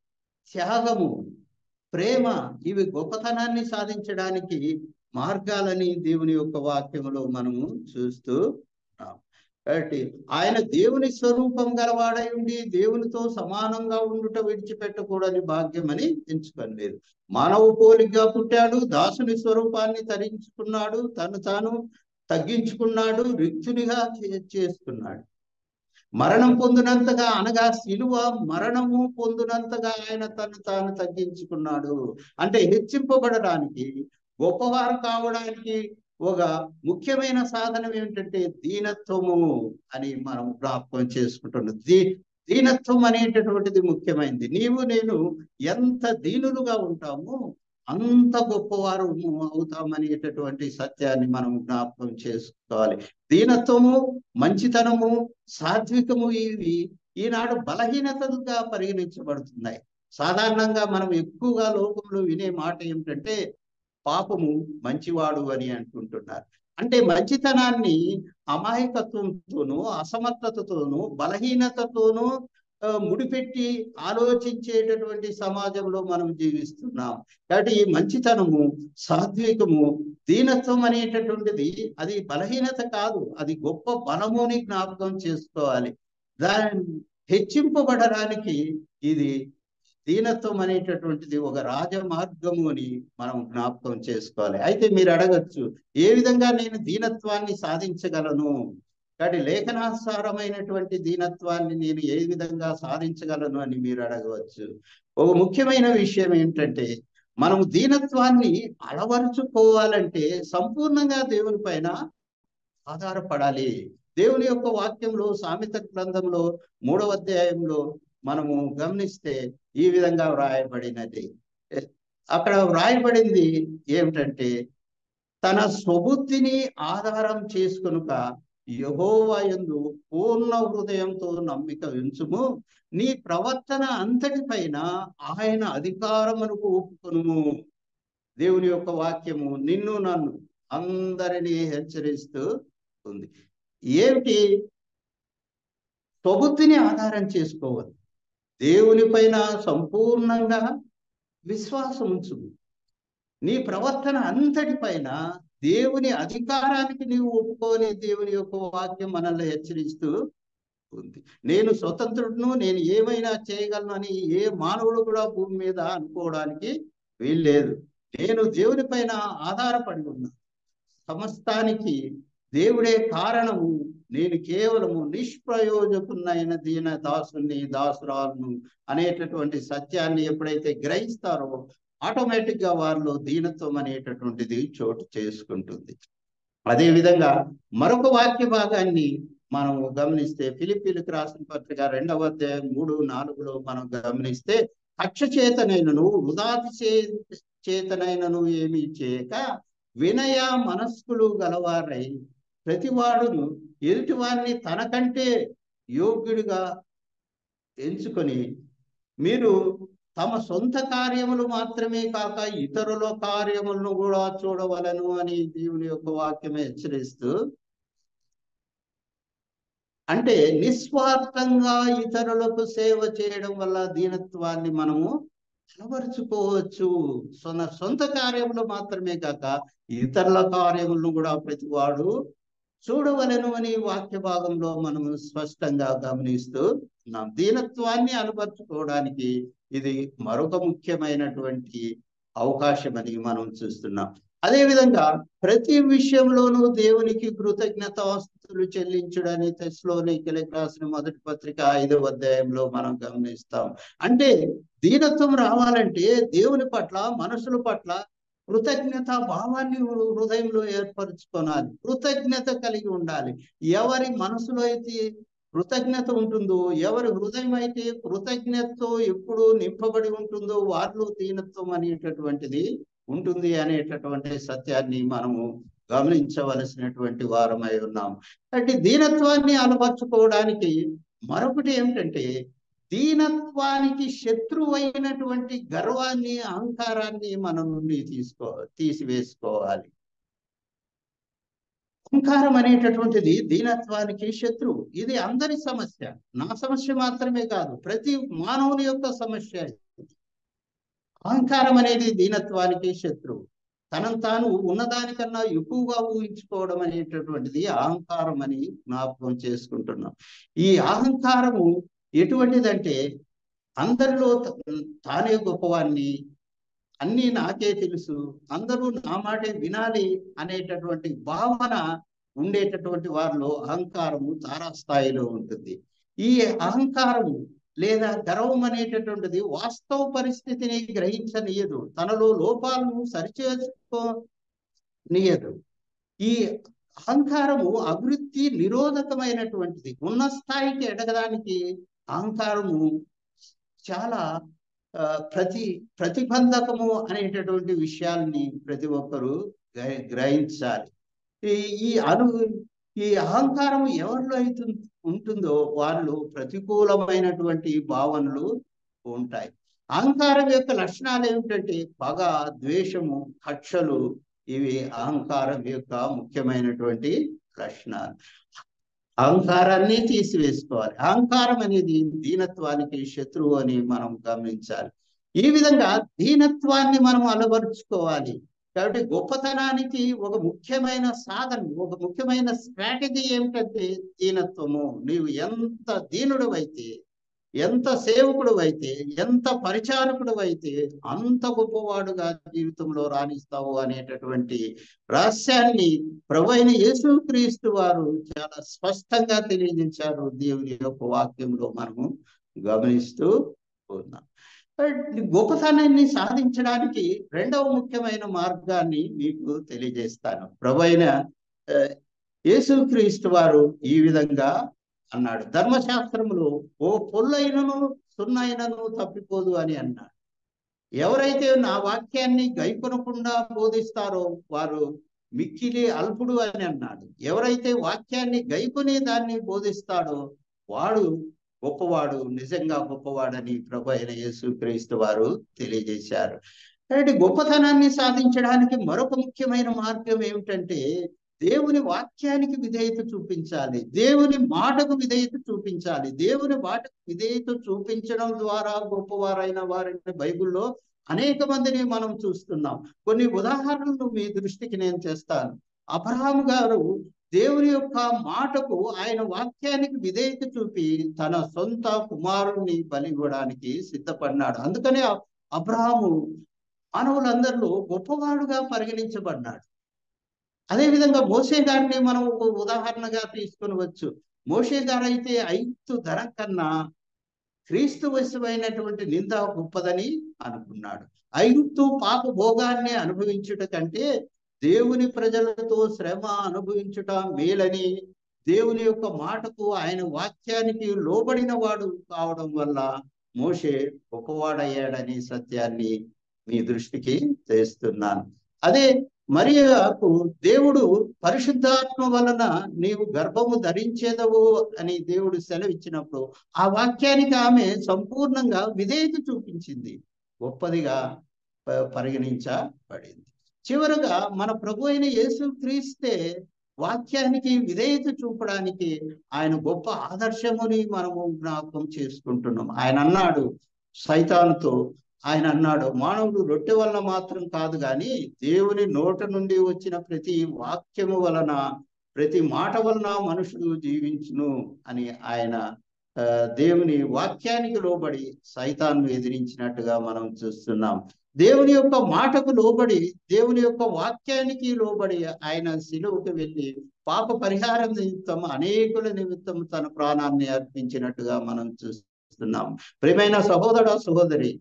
త్యాగము ప్రేమ ఇవి గొప్పతనాన్ని సాధించడానికి మార్గాలని దేవుని యొక్క వాక్యములో మనము చూస్తూ ఉన్నాం కాబట్టి ఆయన దేవుని స్వరూపం గలవాడై ఉండి దేవునితో సమానంగా ఉండుట విడిచిపెట్టకూడని భాగ్యం అని ఎంచుకోలేదు మానవ పోలిగా పుట్టాడు దాసుని స్వరూపాన్ని తరించుకున్నాడు తను తాను తగ్గించుకున్నాడు రిక్తునిగా చేసుకున్నాడు మరణం పొందినంతగా అనగా శిలువ మరణము పొందినంతగా ఆయన తను తాను తగ్గించుకున్నాడు అంటే హెచ్చింపబడడానికి గొప్పవారు కావడానికి ఒక ముఖ్యమైన సాధనం ఏమిటంటే దీనత్వము అని మనం జ్ఞాపకం చేసుకుంటున్నాం దీ దీనత్వం అనేటటువంటిది ముఖ్యమైనది నీవు నేను ఎంత దీనులుగా ఉంటామో అంత గొప్పవారు అవుతామనేటటువంటి సత్యాన్ని మనం జ్ఞాపకం చేసుకోవాలి దీనత్వము మంచితనము సాత్వికము ఇవి ఈనాడు బలహీనతలుగా పరిగణించబడుతున్నాయి సాధారణంగా మనం ఎక్కువగా లోకంలో వినే మాట ఏమిటంటే పాపము మంచివాడు అని అంటుంటున్నారు అంటే మంచితనాన్ని అమాయకత్వంతోనూ అసమర్థతతోనూ బలహీనతతోనూ ముడిపెట్టి ఆలోచించేటటువంటి సమాజంలో మనం జీవిస్తున్నాం కాబట్టి ఈ మంచితనము సాత్వికము దీనత్వం అనేటటువంటిది అది బలహీనత కాదు అది గొప్ప బలముని జ్ఞాపకం చేసుకోవాలి దాని హెచ్చింపబడడానికి ఇది దీనత్వం అనేటటువంటిది ఒక రాజమార్గము అని మనం జ్ఞాపకం చేసుకోవాలి అయితే మీరు అడగచ్చు ఏ విధంగా నేను దీనత్వాన్ని సాధించగలను కాబట్టి లేఖనాసారమైనటువంటి దీనత్వాన్ని నేను ఏ విధంగా సాధించగలను అని మీరు అడగవచ్చు ఒక ముఖ్యమైన విషయం ఏంటంటే మనము దీనత్వాన్ని అలవరుచుకోవాలంటే సంపూర్ణంగా దేవుని పైన ఆధారపడాలి దేవుని యొక్క వాక్యంలో సామెత గ్రంథంలో మూడవ అధ్యాయంలో మనము గమనిస్తే ఈ విధంగా వ్రాయబడినది అక్కడ వ్రాయబడింది ఏమిటంటే తన స్వబుద్ధిని ఆధారం చేసుకొనుక యహోవాయందు పూర్ణ హృదయంతో నమ్మిక ఉంచుము నీ ప్రవర్తన అంతటి పైన ఆయన అధికారమునకు ఒప్పుకొనుము దేవుని యొక్క వాక్యము నిన్ను నన్ను అందరినీ హెచ్చరిస్తూ ఉంది ఏమిటి స్వబుద్ధిని ఆధారం చేసుకోవద్దు దేవుని పైన సంపూర్ణంగా విశ్వాసం ఉంచు నీ ప్రవర్తన అంతటి పైన దేవుని అధికారానికి నీవు ఒప్పుకోని దేవుని యొక్క వాక్యం మనల్ని హెచ్చరిస్తూ ఉంది నేను స్వతంత్రుడును నేను ఏమైనా చేయగలను అని ఏ మానవుడు కూడా భూమి మీద అనుకోవడానికి వీల్లేదు నేను దేవుని పైన ఆధారపడి ఉన్నా సమస్తానికి దేవుడే కారణము నేను కేవలము నిష్ప్రయోజకున్నైన దీన దాసుని దాసురాలను అనేటటువంటి సత్యాన్ని ఎప్పుడైతే గ్రహిస్తారో ఆటోమేటిక్ గా వారిలో దీనత్వం అనేటటువంటిది చోటు చేసుకుంటుంది అదే విధంగా మరొక వాక్య భాగాన్ని మనం గమనిస్తే ఫిలిపీలకు రాసిన పత్రిక రెండవ అధ్యాయం మూడు నాలుగులో మనం గమనిస్తే కక్ష చేతనైనను వృధాతి చే చేతనైనను ఏమీ చేయక వినయ మనస్కులు గలవారై ప్రతివాడును ఎదుటివారిని తనకంటే యోగ్యుడిగా ఎంచుకొని మీరు తమ సొంత కార్యములు మాత్రమే కాక ఇతరుల కార్యములను కూడా చూడవలను అని దేవుని యొక్క వాక్యం హెచ్చరిస్తూ అంటే నిస్వార్థంగా ఇతరులకు సేవ చేయడం వల్ల దీనత్వాన్ని మనము అలవరుచుకోవచ్చు సొన సొంత కార్యములు మాత్రమే కాక ఇతరుల కార్యములను కూడా ప్రతివాడు చూడవలను అని వాక్య భాగంలో మనం స్పష్టంగా గమనిస్తూ ఉన్నాం దీనత్వాన్ని అలపరుచుకోవడానికి ఇది మరొక ముఖ్యమైనటువంటి అవకాశం అని మనం చూస్తున్నాం అదే విధంగా ప్రతి విషయంలోనూ దేవునికి కృతజ్ఞతాస్తులు చెల్లించడని తెస్లోనికిలకు రాసిన మొదటి పత్రిక ఐదవ అధ్యాయంలో మనం గమనిస్తాం అంటే దీనత్వం రావాలంటే దేవుని పట్ల మనుషుల పట్ల కృతజ్ఞత భావాన్ని హృదయంలో ఏర్పరచుకోనాలి కృతజ్ఞత కలిగి ఉండాలి ఎవరి మనసులో అయితే కృతజ్ఞత ఉంటుందో ఎవరి హృదయం అయితే కృతజ్ఞతతో ఎప్పుడు నింపబడి ఉంటుందో వారిలో దీనత్వం అనేటటువంటిది ఉంటుంది అనేటటువంటి సత్యాన్ని మనము గమనించవలసినటువంటి వారమై ఉన్నాం అంటే దీనత్వాన్ని అలవర్చుకోవడానికి మరొకటి ఏమిటంటే దీనత్వానికి శత్రువైనటువంటి గర్వాన్ని అహంకారాన్ని మన నుండి తీసుకో తీసివేసుకోవాలి అహంకారం అనేటటువంటిది దీనత్వానికి శత్రువు ఇది అందరి సమస్య నా సమస్య మాత్రమే కాదు ప్రతి మానవుని యొక్క సమస్య అహంకారం అనేది దీనత్వానికి శత్రువు తనను తాను ఉన్నదానికన్నా ఎక్కువగా ఊహించుకోవడం అనేటటువంటిది అహంకారం అని జ్ఞాపకం చేసుకుంటున్నాం ఈ అహంకారము ఎటువంటిదంటే అందరిలో తానే గొప్పవాణ్ణి అన్ని నాకే తెలుసు అందరూ నా మాటే వినాలి అనేటటువంటి భావన ఉండేటటువంటి వారిలో అహంకారము తారాస్థాయిలో ఉంటుంది ఈ అహంకారము లేదా గర్వం అనేటటువంటిది వాస్తవ పరిస్థితిని గ్రహించనీయదు తనలో లోపాలను సరిచేసుకోనీయదు ఈ అహంకారము అభివృద్ధి నిరోధకమైనటువంటిది ఉన్న స్థాయికి ఎదగడానికి అహంకారము చాలా ప్రతి ప్రతిబంధకము అనేటటువంటి విషయాల్ని ప్రతి ఒక్కరూ గ్రహించాలి ఈ ఈ అను ఈ అహంకారం ఎవరిలో అయితే ఉంటుందో వాళ్ళు ప్రతికూలమైనటువంటి భావనలు ఉంటాయి అహంకారం యొక్క లక్షణాలు ఏమిటంటే పగ ద్వేషము కక్షలు ఇవి అహంకారం యొక్క ముఖ్యమైనటువంటి లక్షణాలు అహంకారాన్ని తీసివేసుకోవాలి అహంకారం అనేది దీనత్వానికి శత్రువు అని మనం గమనించాలి ఈ విధంగా దీనత్వాన్ని మనం అలవరుచుకోవాలి కాబట్టి గొప్పతనానికి ఒక ముఖ్యమైన సాధన ఒక ముఖ్యమైన స్ట్రాటజీ ఏమిటంటే దీనత్వము నీవు ఎంత దీనుడు అయితే ఎంత సేవకుడు అయితే ఎంత పరిచారకుడు అయితే అంత గొప్పవాడుగా జీవితంలో రాణిస్తావు అనేటటువంటి రహస్యాన్ని ప్రభు అయిన యేసుక్రీస్తు వారు చాలా స్పష్టంగా తెలియజేశారు దేవుని యొక్క వాక్యంలో మనము గమనిస్తూ ఉన్నాం గొప్పతనాన్ని సాధించడానికి రెండవ ముఖ్యమైన మార్గాన్ని మీకు తెలియజేస్తాను ప్రభు అయిన యేసుక్రీస్తు వారు ఈ విధంగా అన్నాడు ధర్మశాస్త్రములో ఓ పొల్లైనను సున్నైనను తప్పిపోదు అని అన్నాడు ఎవరైతే నా వాక్యాన్ని గైకొనకుండా బోధిస్తారో వారు మిక్కిలి అల్పుడు అని అన్నాడు ఎవరైతే వాక్యాన్ని గైకొనే దాన్ని బోధిస్తాడో వాడు గొప్పవాడు నిజంగా గొప్పవాడని ప్రభు అయిన యేసుక్రీస్తు వారు తెలియజేశారు కాబట్టి గొప్పతనాన్ని సాధించడానికి మరొక ముఖ్యమైన మార్గం ఏమిటంటే దేవుని వాక్యానికి విధేయత చూపించాలి దేవుని మాటకు విధేయత చూపించాలి దేవుని మాటకు విధేయత చూపించడం ద్వారా గొప్పవారైన వారిని బైబిల్లో అనేక మందిని మనం చూస్తున్నాం కొన్ని ఉదాహరణలు మీ దృష్టికి నేను చేస్తాను అబ్రహాం గారు దేవుని యొక్క మాటకు ఆయన వాక్యానికి విధేయత చూపి తన సొంత కుమారుణ్ణి బలి ఇవ్వడానికి సిద్ధపడినాడు అందుకనే అబ్రహాము మానవులందరిలో గొప్పవాడుగా పరిగణించబడ్డాడు అదేవిధంగా మోసే గారిని మనం ఒక ఉదాహరణగా తీసుకునవచ్చు మోసే గారు అయితే ఐదు ధర కన్నా క్రీస్తు వశమైనటువంటి నింద గొప్పదని అనుకున్నాడు ఐగుప్తు పాప భోగాన్ని అనుభవించుట కంటే దేవుని ప్రజలతో శ్రమ అనుభవించుట మేలని దేవుని యొక్క మాటకు ఆయన వాక్యానికి లోబడిన వాడు కావడం వల్ల మోషే గొప్పవాడయ్యాడని సత్యాన్ని మీ దృష్టికి తెస్తున్నాను అదే మరియకు దేవుడు పరిశుద్ధాత్మ వలన నీవు గర్భము ధరించేదవు అని దేవుడు సెలవిచ్చినప్పుడు ఆ వాక్యానికి ఆమె సంపూర్ణంగా విధేయత చూపించింది గొప్పదిగా పరిగణించబడింది చివరగా మన ప్రభు అయిన యేసు క్రీస్తే వాక్యానికి విధేయత చూపడానికి ఆయన గొప్ప ఆదర్శముని మనము జ్ఞాపకం చేసుకుంటున్నాం ఆయన అన్నాడు సైతానుతో ఆయన అన్నాడు మానవుడు రొట్టె వలన మాత్రం కాదు కానీ దేవుని నోట నుండి వచ్చిన ప్రతి వాక్యము వలన ప్రతి మాట వలన మనుషుడు జీవించును అని ఆయన దేవుని వాక్యానికి లోబడి సైతాన్ని ఎదిరించినట్టుగా మనం చూస్తున్నాం దేవుని యొక్క మాటకు లోబడి దేవుని యొక్క వాక్యానికి లోబడి ఆయన శిలువుకు వెళ్ళి పాప పరిహారం నిమిత్తం అనేకుల నిమిత్తం తన ప్రాణాన్ని అర్పించినట్టుగా మనం చూస్తున్నాం ప్రియమైన సహోదర సహోదరి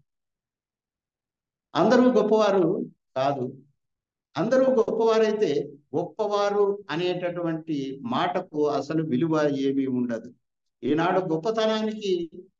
అందరూ గొప్పవారు కాదు అందరూ గొప్పవారైతే గొప్పవారు అనేటటువంటి మాటకు అసలు విలువ ఏమీ ఉండదు ఈనాడు గొప్పతనానికి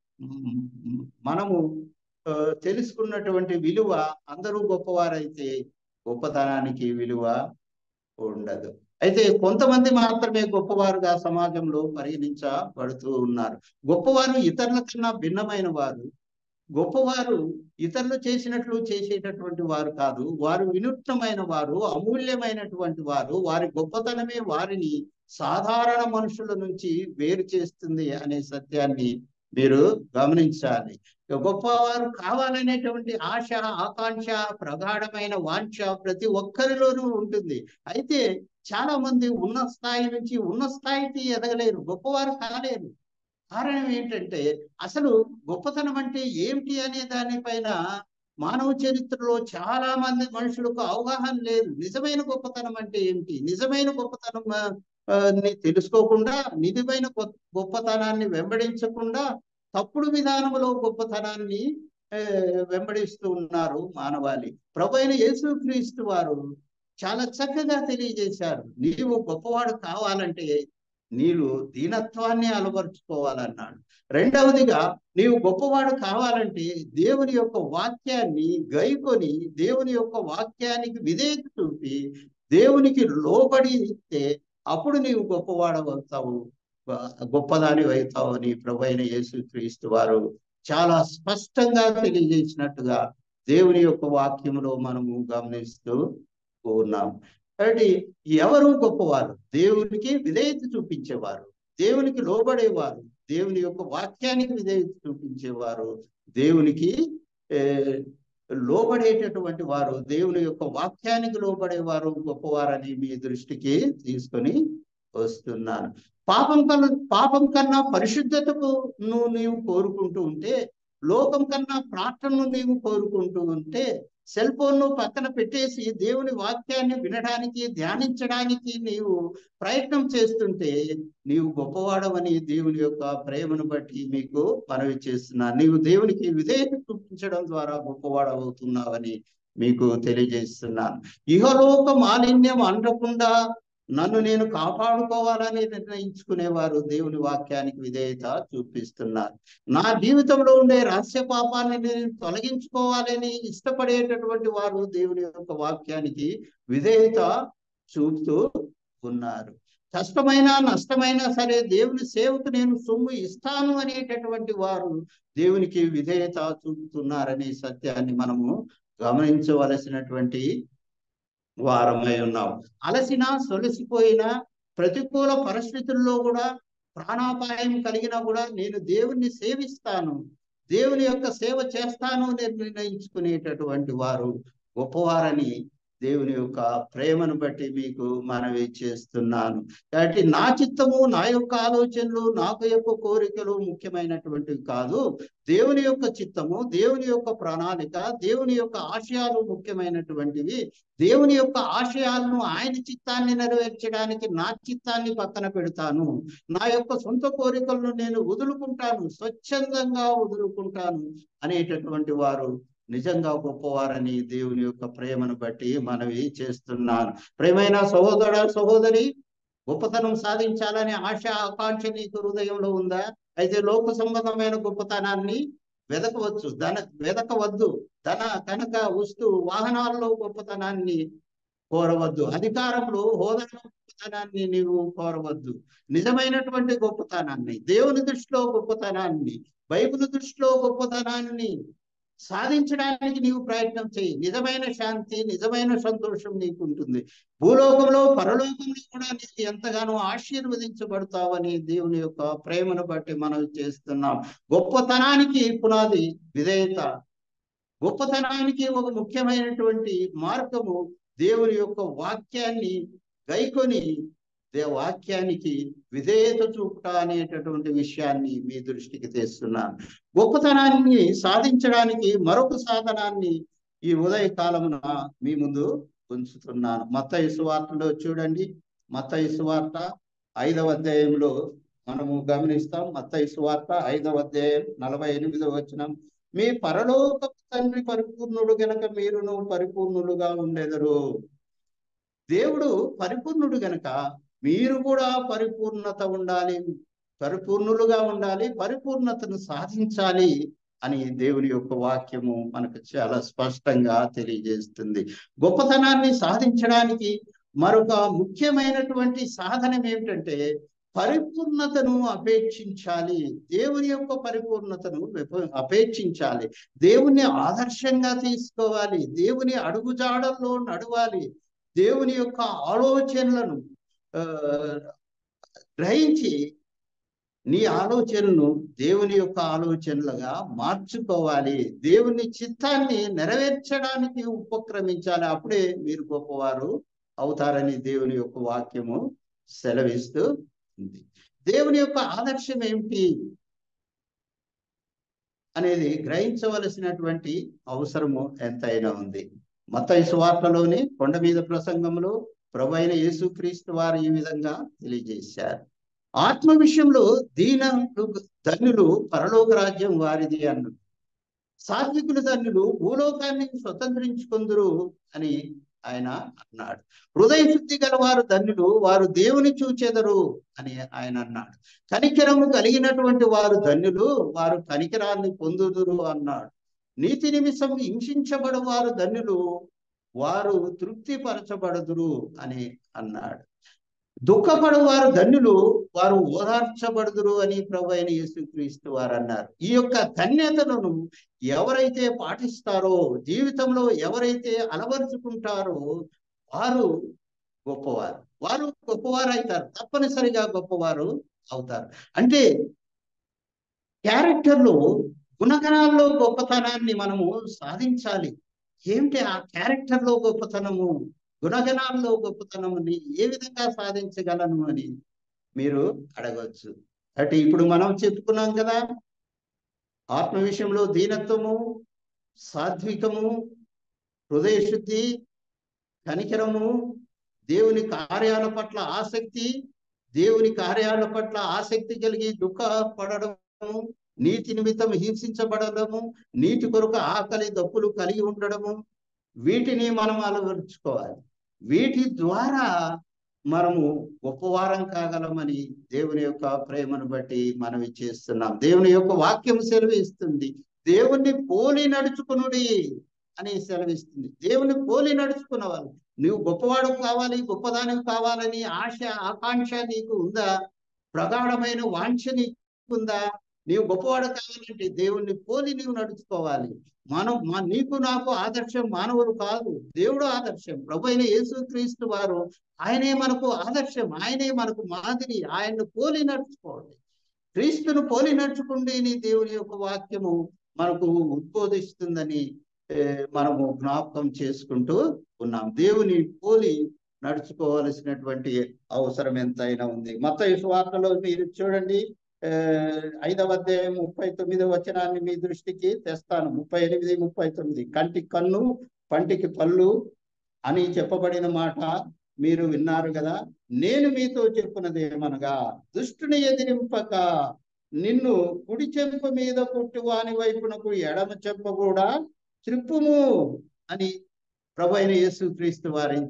మనము తెలుసుకున్నటువంటి విలువ అందరూ గొప్పవారైతే గొప్పతనానికి విలువ ఉండదు అయితే కొంతమంది మాత్రమే గొప్పవారుగా సమాజంలో పరిగణించబడుతూ ఉన్నారు గొప్పవారు ఇతరుల కన్నా భిన్నమైన వారు గొప్పవారు ఇతరులు చేసినట్లు చేసేటటువంటి వారు కాదు వారు వినూత్నమైన వారు అమూల్యమైనటువంటి వారు వారి గొప్పతనమే వారిని సాధారణ మనుషుల నుంచి వేరు చేస్తుంది అనే సత్యాన్ని మీరు గమనించాలి గొప్పవారు కావాలనేటువంటి ఆశ ఆకాంక్ష ప్రగాఢమైన వాంఛ ప్రతి ఒక్కరిలోనూ ఉంటుంది అయితే చాలా మంది ఉన్న స్థాయి నుంచి ఉన్న స్థాయికి ఎదగలేరు గొప్పవారు కాలేరు కారణం ఏంటంటే అసలు గొప్పతనం అంటే ఏమిటి అనే దానిపైన మానవ చరిత్రలో చాలా మంది మనుషులకు అవగాహన లేదు నిజమైన గొప్పతనం అంటే ఏమిటి నిజమైన గొప్పతనం ని తెలుసుకోకుండా నిజమైన గొప్పతనాన్ని వెంబడించకుండా తప్పుడు విధానంలో గొప్పతనాన్ని వెంబడిస్తూ ఉన్నారు మానవాళి ప్రభు అయిన యేసుక్రీస్తు వారు చాలా చక్కగా తెలియజేశారు నీవు గొప్పవాడు కావాలంటే నీవు దీనత్వాన్ని అలవరుచుకోవాలన్నాడు రెండవదిగా నీవు గొప్పవాడు కావాలంటే దేవుని యొక్క వాక్యాన్ని గైకొని దేవుని యొక్క వాక్యానికి విధేయత చూపి దేవునికి లోబడి ఇస్తే అప్పుడు నీవు గొప్పవాడవుతావు గొప్పదాని అవుతావు అని ప్రభు అయిన యేసుక్రీస్తు వారు చాలా స్పష్టంగా తెలియజేసినట్టుగా దేవుని యొక్క వాక్యములో మనము గమనిస్తూ ఉన్నాం కాబట్టి ఎవరు గొప్పవారు దేవునికి విధేయత చూపించేవారు దేవునికి లోబడేవారు దేవుని యొక్క వాక్యానికి విధేయత చూపించేవారు దేవునికి లోబడేటటువంటి వారు దేవుని యొక్క వాక్యానికి లోబడేవారు గొప్పవారని మీ దృష్టికి తీసుకొని వస్తున్నాను పాపం కన్నా పాపం కన్నా పరిశుద్ధతకు నువ్వు నీవు కోరుకుంటూ ఉంటే లోకం కన్నా ప్రార్థనను నీవు కోరుకుంటూ ఉంటే సెల్ ఫోన్ ను పక్కన పెట్టేసి దేవుని వాక్యాన్ని వినడానికి ధ్యానించడానికి నీవు ప్రయత్నం చేస్తుంటే నీవు గొప్పవాడవని దేవుని యొక్క ప్రేమను బట్టి మీకు మనవి చేస్తున్నా నీవు దేవునికి విధేయత చూపించడం ద్వారా గొప్పవాడవుతున్నావని మీకు తెలియజేస్తున్నాను ఇహలోక మాలిన్యం అంటకుండా నన్ను నేను కాపాడుకోవాలని నిర్ణయించుకునేవారు దేవుని వాక్యానికి విధేయత చూపిస్తున్నారు నా జీవితంలో ఉండే రహస్య పాపాన్ని నేను తొలగించుకోవాలని ఇష్టపడేటటువంటి వారు దేవుని యొక్క వాక్యానికి విధేయత చూపుతూ ఉన్నారు కష్టమైనా నష్టమైనా సరే దేవుని సేవకు నేను సొమ్ము ఇస్తాను అనేటటువంటి వారు దేవునికి విధేయత చూపుతున్నారనే సత్యాన్ని మనము గమనించవలసినటువంటి వారమై ఉన్నాం అలసిన సొలసిపోయిన ప్రతికూల పరిస్థితుల్లో కూడా ప్రాణాపాయం కలిగినా కూడా నేను దేవుణ్ణి సేవిస్తాను దేవుని యొక్క సేవ చేస్తాను అని నిర్ణయించుకునేటటువంటి వారు గొప్పవారని దేవుని యొక్క ప్రేమను బట్టి మీకు మనవి చేస్తున్నాను కాబట్టి నా చిత్తము నా యొక్క ఆలోచనలు నాకు యొక్క కోరికలు ముఖ్యమైనటువంటివి కాదు దేవుని యొక్క చిత్తము దేవుని యొక్క ప్రణాళిక దేవుని యొక్క ఆశయాలు ముఖ్యమైనటువంటివి దేవుని యొక్క ఆశయాలను ఆయన చిత్తాన్ని నెరవేర్చడానికి నా చిత్తాన్ని పక్కన పెడతాను నా యొక్క సొంత కోరికలను నేను వదులుకుంటాను స్వచ్ఛందంగా వదులుకుంటాను అనేటటువంటి వారు నిజంగా గొప్పవారని దేవుని యొక్క ప్రేమను బట్టి మనవి చేస్తున్నాను ప్రేమైన సహోదర సహోదరి గొప్పతనం సాధించాలనే ఆశ ఆకాంక్ష నీకు హృదయంలో ఉందా అయితే లోక సంబంధమైన గొప్పతనాన్ని వెదకవచ్చు ధన వెదకవద్దు ధన కనుక వస్తు వాహనాల్లో గొప్పతనాన్ని కోరవద్దు అధికారంలో హోదాలో గొప్పతనాన్ని నీవు కోరవద్దు నిజమైనటువంటి గొప్పతనాన్ని దేవుని దృష్టిలో గొప్పతనాన్ని బైబిల్ దృష్టిలో గొప్పతనాన్ని సాధించడానికి నీవు ప్రయత్నం చేయి నిజమైన శాంతి నిజమైన సంతోషం నీకు ఉంటుంది భూలోకంలో పరలోకంలో కూడా నీకు ఎంతగానో ఆశీర్వదించబడతావని దేవుని యొక్క ప్రేమను బట్టి మనం చేస్తున్నాం గొప్పతనానికి పునాది విధేయత గొప్పతనానికి ఒక ముఖ్యమైనటువంటి మార్గము దేవుని యొక్క వాక్యాన్ని గైకొని దే వాక్యానికి విధేయత చూపుట అనేటటువంటి విషయాన్ని మీ దృష్టికి తెస్తున్నాను గొప్పతనాన్ని సాధించడానికి మరొక సాధనాన్ని ఈ ఉదయ కాలమున మీ ముందు ఉంచుతున్నాను మత సువార్తలో చూడండి మత సువార్త ఐదవ అధ్యాయంలో మనము గమనిస్తాం మత సువార్త ఐదవ అధ్యాయం నలభై ఎనిమిదవ వచనం మీ పరలోక తండ్రి పరిపూర్ణుడు గనక మీరును పరిపూర్ణులుగా ఉండెదరు దేవుడు పరిపూర్ణుడు గనక మీరు కూడా పరిపూర్ణత ఉండాలి పరిపూర్ణులుగా ఉండాలి పరిపూర్ణతను సాధించాలి అని దేవుని యొక్క వాక్యము మనకు చాలా స్పష్టంగా తెలియజేస్తుంది గొప్పతనాన్ని సాధించడానికి మరొక ముఖ్యమైనటువంటి సాధనం ఏమిటంటే పరిపూర్ణతను అపేక్షించాలి దేవుని యొక్క పరిపూర్ణతను అపేక్షించాలి దేవుని ఆదర్శంగా తీసుకోవాలి దేవుని అడుగుజాడల్లో నడవాలి దేవుని యొక్క ఆలోచనలను గ్రహించి నీ ఆలోచనను దేవుని యొక్క ఆలోచనలుగా మార్చుకోవాలి దేవుని చిత్తాన్ని నెరవేర్చడానికి ఉపక్రమించాలి అప్పుడే మీరు గొప్పవారు అవుతారని దేవుని యొక్క వాక్యము సెలవిస్తూ ఉంది దేవుని యొక్క ఆదర్శం ఏమిటి అనేది గ్రహించవలసినటువంటి అవసరము ఎంతైనా ఉంది మత సువార్తలోని కొండ మీద ప్రసంగంలో ప్రభు అయిన యేసుక్రీస్తు వారు ఈ విధంగా తెలియజేశారు ఆత్మ విషయంలో దీన ధన్యులు పరలోక రాజ్యం వారిది అన్నారు సాత్వికుల ధన్యులు భూలోకాన్ని స్వతంత్రించుకుందరు అని ఆయన అన్నాడు హృదయ శుద్ధి గల వారు ధన్యులు వారు దేవుని చూచెదరు అని ఆయన అన్నాడు కనికరము కలిగినటువంటి వారు ధన్యులు వారు కనికరాన్ని పొందుదురు అన్నాడు నీతి నిమిషం హింసించబడు వారు ధన్యులు వారు తృప్తిపరచబడదురు అని అన్నాడు దుఃఖపడు వారు ధన్యులు వారు ఓదార్చబడుదురు అని ప్రభు అయిన యేసుక్రీస్తు వారు అన్నారు ఈ యొక్క ధన్యతలను ఎవరైతే పాటిస్తారో జీవితంలో ఎవరైతే అలవరుచుకుంటారో వారు గొప్పవారు వారు గొప్పవారు అవుతారు తప్పనిసరిగా గొప్పవారు అవుతారు అంటే క్యారెక్టర్లో గుణగణాల్లో గొప్పతనాన్ని మనము సాధించాలి ఏమిటి ఆ క్యారెక్టర్లో గొప్పతనము గుణగణాల్లో గొప్పతనముని ఏ విధంగా సాధించగలను అని మీరు అడగవచ్చు అంటే ఇప్పుడు మనం చెప్పుకున్నాం కదా ఆత్మ విషయంలో దీనత్వము సాత్వికము హృదయశుద్ధి కనికరము దేవుని కార్యాల పట్ల ఆసక్తి దేవుని కార్యాల పట్ల ఆసక్తి కలిగి దుఃఖపడము నీతి నిమిత్తం హింసించబడడము నీతి కొరకు ఆకలి దప్పులు కలిగి ఉండడము వీటిని మనం అలవరుచుకోవాలి వీటి ద్వారా మనము గొప్పవారం కాగలమని దేవుని యొక్క ప్రేమను బట్టి మనం చేస్తున్నాం దేవుని యొక్క వాక్యం సెలవిస్తుంది దేవుణ్ణి పోలి నడుచుకునుడి అని సెలవిస్తుంది దేవుని పోలి నడుచుకున్నవాళ్ళు నువ్వు గొప్పవాడు కావాలి గొప్పదానివి కావాలని ఆశ ఆకాంక్ష నీకు ఉందా ప్రగాఢమైన వాంఛ నీకు ఉందా నీవు గొప్పవాడు కావాలంటే దేవుణ్ణి పోలి నీవు నడుచుకోవాలి మనం మా నీకు నాకు ఆదర్శం మానవుడు కాదు దేవుడు ఆదర్శం ప్రభు అయిన యేసుక్రీస్తు వారు ఆయనే మనకు ఆదర్శం ఆయనే మనకు మాదిరి ఆయన్ను పోలి నడుచుకోండి క్రీస్తును పోలి నడుచుకుంటే నీ దేవుని యొక్క వాక్యము మనకు ఉద్బోధిస్తుందని మనము జ్ఞాపకం చేసుకుంటూ ఉన్నాం దేవుని పోలి నడుచుకోవలసినటువంటి అవసరం ఎంతైనా ఉంది మత వార్తలో మీరు చూడండి ఐదవ అధ్యాయం ముప్పై తొమ్మిది వచనాన్ని మీ దృష్టికి తెస్తాను ముప్పై ఎనిమిది ముప్పై తొమ్మిది కంటి కన్ను పంటికి పళ్ళు అని చెప్పబడిన మాట మీరు విన్నారు కదా నేను మీతో చెప్పున్నది ఏమనగా దుష్టుని ఎదిరింపక నిన్ను కుడి చెంప మీద పుట్టు వాని వైపునకు ఎడమ చెంప కూడా త్రిప్పుము అని ప్రభు అయిన యేసుక్రీస్తు వారి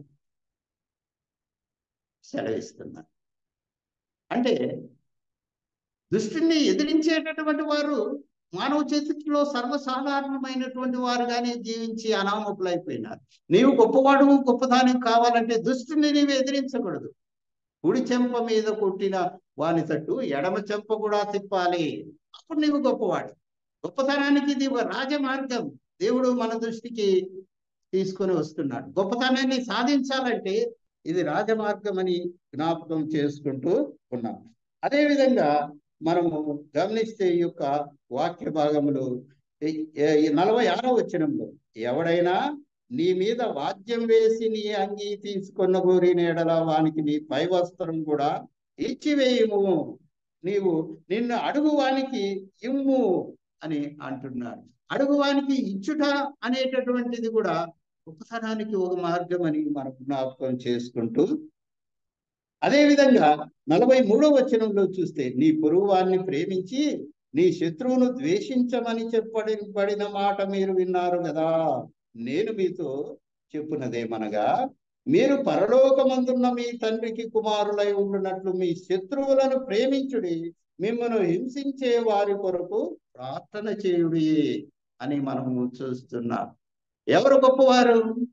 సెలవిస్తున్నారు అంటే దుష్టుని ఎదిరించేటటువంటి వారు మానవ చేతిలో సర్వసాధారణమైనటువంటి వారుగానే జీవించి అనామకులైపోయినారు నీవు గొప్పవాడు గొప్పదాని కావాలంటే దుష్టుని నీవు ఎదిరించకూడదు కుడి చెంప మీద కొట్టిన వాని తట్టు ఎడమ చెంప కూడా తిప్పాలి అప్పుడు నీవు గొప్పవాడు గొప్పతనానికి ఇది రాజమార్గం దేవుడు మన దృష్టికి తీసుకొని వస్తున్నాడు గొప్పతనాన్ని సాధించాలంటే ఇది రాజమార్గం అని జ్ఞాపకం చేసుకుంటూ ఉన్నాం అదేవిధంగా మనము గమనిస్తే ఈ యొక్క వాక్య భాగములు నలభై ఆరో వచనంలో ఎవడైనా నీ మీద వాద్యం వేసి నీ అంగీ తీసుకున్న గోరిన ఎడల వానికి నీ పై వస్త్రం కూడా ఇచ్చివేయము నీవు నిన్ను అడుగువానికి ఇమ్ము అని అంటున్నాడు అడుగువానికి ఇచ్చుట అనేటటువంటిది కూడా గొప్పతనానికి ఒక మార్గం అని మనం జ్ఞాపకం చేసుకుంటూ అదేవిధంగా నలభై మూడో వచనంలో చూస్తే నీ పొరుగువాన్ని ప్రేమించి నీ శత్రువును ద్వేషించమని చెప్పబడిన మాట మీరు విన్నారు కదా నేను మీతో చెప్పున్నదేమనగా మీరు పరలోకమందున్న మీ తండ్రికి కుమారులై ఉండునట్లు మీ శత్రువులను ప్రేమించుడి మిమ్మల్ని హింసించే వారి కొరకు ప్రార్థన చేయుడి అని మనము చూస్తున్నాం ఎవరు గొప్పవారు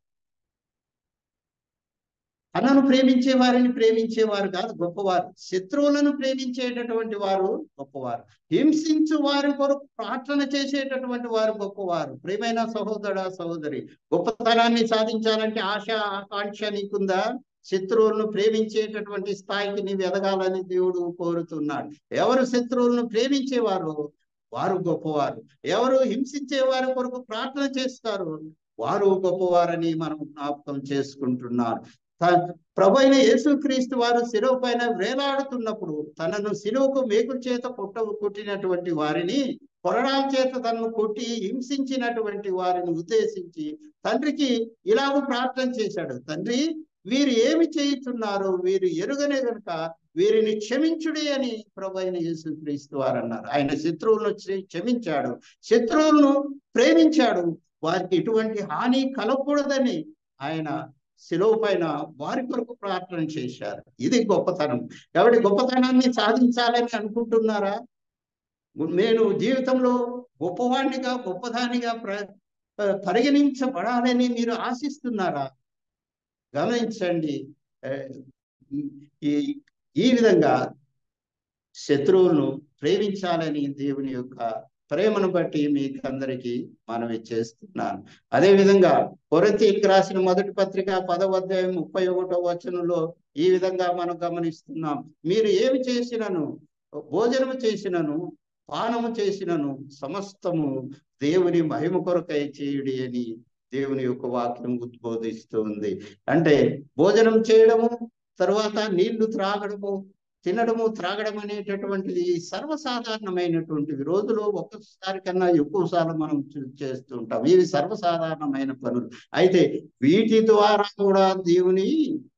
తనను ప్రేమించే వారిని ప్రేమించేవారు కాదు గొప్పవారు శత్రువులను ప్రేమించేటటువంటి వారు గొప్పవారు హింసించు వారి కొరకు ప్రార్థన చేసేటటువంటి వారు గొప్పవారు ప్రేమైన సహోదర సహోదరి గొప్పతనాన్ని సాధించాలంటే ఆశ ఆకాంక్ష నీకుందా శత్రువులను ప్రేమించేటటువంటి స్థాయికి నీవు ఎదగాలని దేవుడు కోరుతున్నాడు ఎవరు శత్రువులను ప్రేమించేవారు వారు గొప్పవారు ఎవరు హింసించే వారి కొరకు ప్రార్థన చేస్తారు వారు గొప్పవారని మనం జ్ఞాపకం చేసుకుంటున్నారు ప్రభు అయిన యేసుక్రీస్తు వారు శిలువ పైన వేలాడుతున్నప్పుడు తనను శిలువకు మేకుల చేత కొట్ట కొట్టినటువంటి వారిని కొరడాల చేత తనను కొట్టి హింసించినటువంటి వారిని ఉద్దేశించి తండ్రికి ఇలాగ ప్రార్థన చేశాడు తండ్రి వీరు ఏమి చేయుచున్నారు వీరు ఎరుగనే గనుక వీరిని క్షమించుడి అని ప్రభు అయిన యేసుక్రీస్తు వారు అన్నారు ఆయన శత్రువులను క్షమించాడు శత్రువులను ప్రేమించాడు వారికి ఎటువంటి హాని కలగకూడదని ఆయన శిలువ పైన వారి కొరకు ప్రార్థన చేశారు ఇది గొప్పతనం కాబట్టి గొప్పతనాన్ని సాధించాలని అనుకుంటున్నారా నేను జీవితంలో గొప్పవాణ్ణిగా గొప్పదానిగా ప్ర పరిగణించబడాలని మీరు ఆశిస్తున్నారా గమనించండి ఈ ఈ విధంగా శత్రువులను ప్రేమించాలని దేవుని యొక్క ప్రేమను బట్టి మీకు అందరికీ మనవి చేస్తున్నాను అదే విధంగా కొరతీకి రాసిన మొదటి పత్రిక పదవ అధ్యాయం ముప్పై ఒకటో వచనంలో ఈ విధంగా మనం గమనిస్తున్నాం మీరు ఏమి చేసినను భోజనము చేసినను పానము చేసినను సమస్తము దేవుని మహిమ కొరకై చేయుడి అని దేవుని యొక్క వాక్యం ఉద్బోధిస్తూ ఉంది అంటే భోజనం చేయడము తర్వాత నీళ్లు త్రాగడము తినడము త్రాగడం అనేటటువంటిది సర్వసాధారణమైనటువంటివి రోజులో ఒక్కసారి కన్నా ఎక్కువ సార్లు మనం చే- చేస్తూ ఉంటాం ఇవి సర్వసాధారణమైన పనులు అయితే వీటి ద్వారా కూడా దేవుని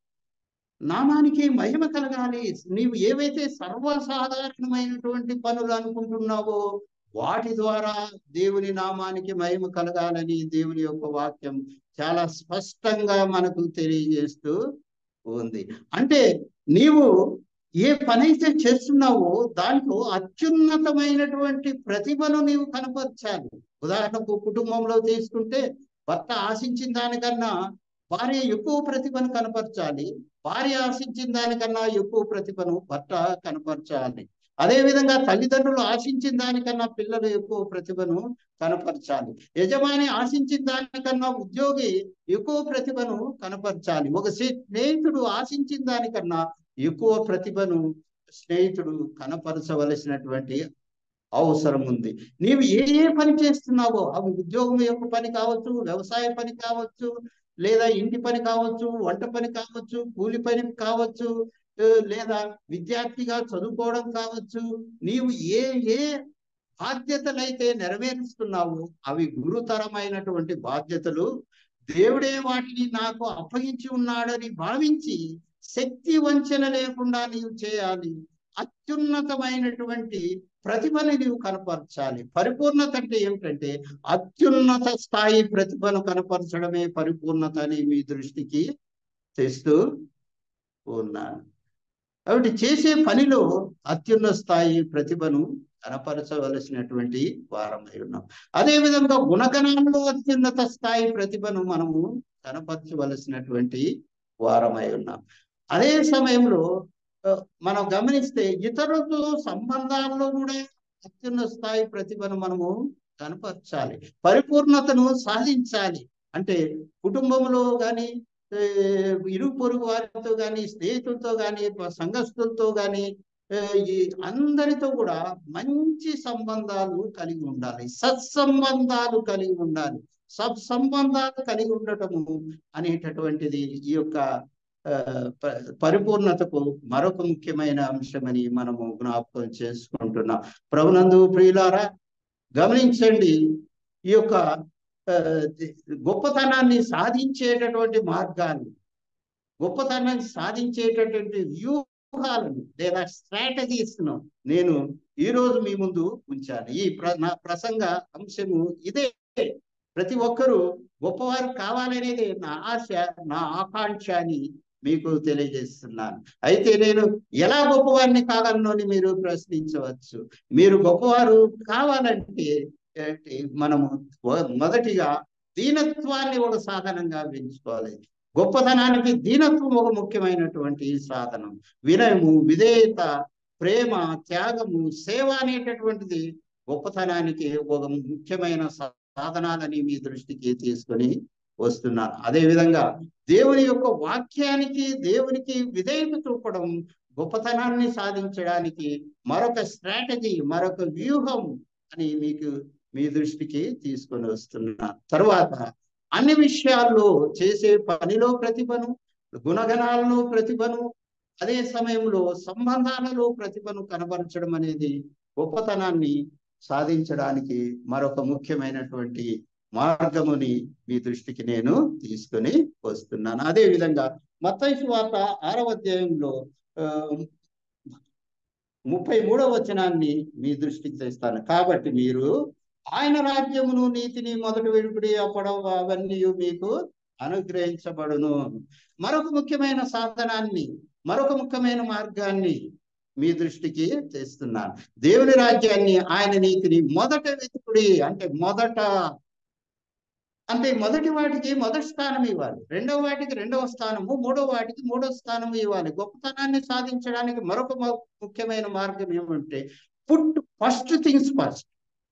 నామానికి మహిమ కలగాలి నీవు ఏవైతే సర్వసాధారణమైనటువంటి పనులు అనుకుంటున్నావో వాటి ద్వారా దేవుని నామానికి మహిమ కలగాలని దేవుని యొక్క వాక్యం చాలా స్పష్టంగా మనకు తెలియజేస్తూ ఉంది అంటే నీవు ఏ పనైతే చేస్తున్నావో దాంట్లో అత్యున్నతమైనటువంటి ప్రతిభను నీవు కనపరచాలి ఉదాహరణకు కుటుంబంలో తీసుకుంటే భర్త ఆశించిన దానికన్నా భార్య ఎక్కువ ప్రతిభను కనపరచాలి భార్య ఆశించిన దానికన్నా ఎక్కువ ప్రతిభను భర్త కనపరచాలి అదే విధంగా తల్లిదండ్రులు ఆశించిన దానికన్నా పిల్లలు ఎక్కువ ప్రతిభను కనపరచాలి యజమాని ఆశించిన దానికన్నా ఉద్యోగి ఎక్కువ ప్రతిభను కనపరచాలి ఒక స్నేహితుడు ఆశించిన దానికన్నా ఎక్కువ ప్రతిభను స్నేహితుడు కనపరచవలసినటువంటి అవసరం ఉంది నీవు ఏ ఏ పని చేస్తున్నావో అవి ఉద్యోగం యొక్క పని కావచ్చు వ్యవసాయ పని కావచ్చు లేదా ఇంటి పని కావచ్చు వంట పని కావచ్చు కూలి పని కావచ్చు ఆ, లేదా విద్యార్థిగా చదువుకోవడం కావచ్చు నీవు ఏ ఏ బాధ్యతలైతే నెరవేరుస్తున్నావో అవి గురుతరమైనటువంటి బాధ్యతలు దేవుడే వాటిని నాకు అప్పగించి ఉన్నాడని భావించి శక్తి వంచన లేకుండా నీవు చేయాలి అత్యున్నతమైనటువంటి ప్రతిభని నీవు కనపరచాలి పరిపూర్ణత అంటే ఏమిటంటే అత్యున్నత స్థాయి ప్రతిభను కనపరచడమే పరిపూర్ణత అని మీ దృష్టికి తెస్తూ ఉన్నాను కాబట్టి చేసే పనిలో అత్యున్నత స్థాయి ప్రతిభను కనపరచవలసినటువంటి వారమై ఉన్నాం అదే విధంగా గుణగణాల్లో అత్యున్నత స్థాయి ప్రతిభను మనము కనపరచవలసినటువంటి వారమై ఉన్నాం అదే సమయంలో ఆ, మనం గమనిస్తే ఇతరులతో సంబంధాల్లో కూడా అత్యున్నత స్థాయి ప్రతిభను మనము కనపరచాలి పరిపూర్ణతను సాధించాలి అంటే కుటుంబంలో కానీ ఇరుగు పొరుగు వారితో కానీ స్నేహితులతో కానీ సంఘస్థులతో కానీ ఈ అందరితో కూడా మంచి సంబంధాలు కలిగి ఉండాలి సత్సంబంధాలు కలిగి ఉండాలి సత్సంబంధాలు కలిగి ఉండటము అనేటటువంటిది ఈ యొక్క ఆ, ప- పరిపూర్ణతకు మరొక ముఖ్యమైన అంశమని మనము జ్ఞాపకం చేసుకుంటున్నాం ప్రభునందు ప్రియులారా గమనించండి ఈ యొక్క ఆ, గొప్పతనాన్ని సాధించేటటువంటి మార్గాలు గొప్పతనాన్ని సాధించేటటువంటి వ్యూహాలను లేదా స్ట్రాటజీస్ ను నేను ఈ రోజు మీ ముందు ఉంచాను ఈ ప్ర నా ప్రసంగ అంశము ఇదే ప్రతి ఒక్కరూ గొప్పవారు కావాలనేది నా ఆశ నా ఆకాంక్ష అని మీకు తెలియజేస్తున్నాను అయితే నేను ఎలా గొప్పవారిని కాగలను అని మీరు ప్రశ్నించవచ్చు మీరు గొప్పవారు కావాలంటే ఏంటి, మనము మొ- మొదటిగా దీనత్వాన్ని ఒక సాధనంగా పెంచుకోవాలి గొప్పతనానికి దీనత్వం ఒక ముఖ్యమైనటువంటి సాధనం వినయము విధేయత ప్రేమ త్యాగము సేవ అనేటటువంటిది గొప్పతనానికి ఒక ముఖ్యమైన సా- సాధనాలని మీ దృష్టికి తీసుకొని వస్తున్నాను అదే విధంగా దేవుని యొక్క వాక్యానికి దేవునికి విధేయత చూపడం గొప్పతనాన్ని సాధించడానికి మరొక స్ట్రాటజీ మరొక వ్యూహం అని మీకు మీ దృష్టికి తీసుకొని వస్తున్నా తర్వాత అన్ని విషయాల్లో చేసే పనిలో ప్రతిభను గుణగణాలలో ప్రతిభను అదే సమయంలో సంబంధాలలో ప్రతిభను కనబరచడం అనేది గొప్పతనాన్ని సాధించడానికి మరొక ముఖ్యమైనటువంటి మార్గముని మీ దృష్టికి నేను తీసుకొని వస్తున్నాను అదే విధంగా మత్తయి వార్త ఆరవ అధ్యాయంలో ఆ, ముప్పై మూడవ వచనాన్ని మీ దృష్టికి తెస్తాను కాబట్టి మీరు ఆయన రాజ్యమును నీతిని మొదటి వెలుపుడి అప్పడం అవన్నీ మీకు అనుగ్రహించబడును మరొక ముఖ్యమైన సాధనాన్ని మరొక ముఖ్యమైన మార్గాన్ని మీ దృష్టికి తెస్తున్నాను దేవుని రాజ్యాన్ని ఆయన నీతిని మొదట వెతుకుడి అంటే మొదట అంటే మొదటి వాటికి మొదటి స్థానం ఇవ్వాలి రెండవ వాటికి రెండవ స్థానము మూడవ వాటికి మూడవ స్థానం ఇవ్వాలి గొప్పతనాన్ని సాధించడానికి మరొక ము- ముఖ్యమైన మార్గం ఏమంటే పుట్ ఫస్ట్ థింగ్స్ ఫస్ట్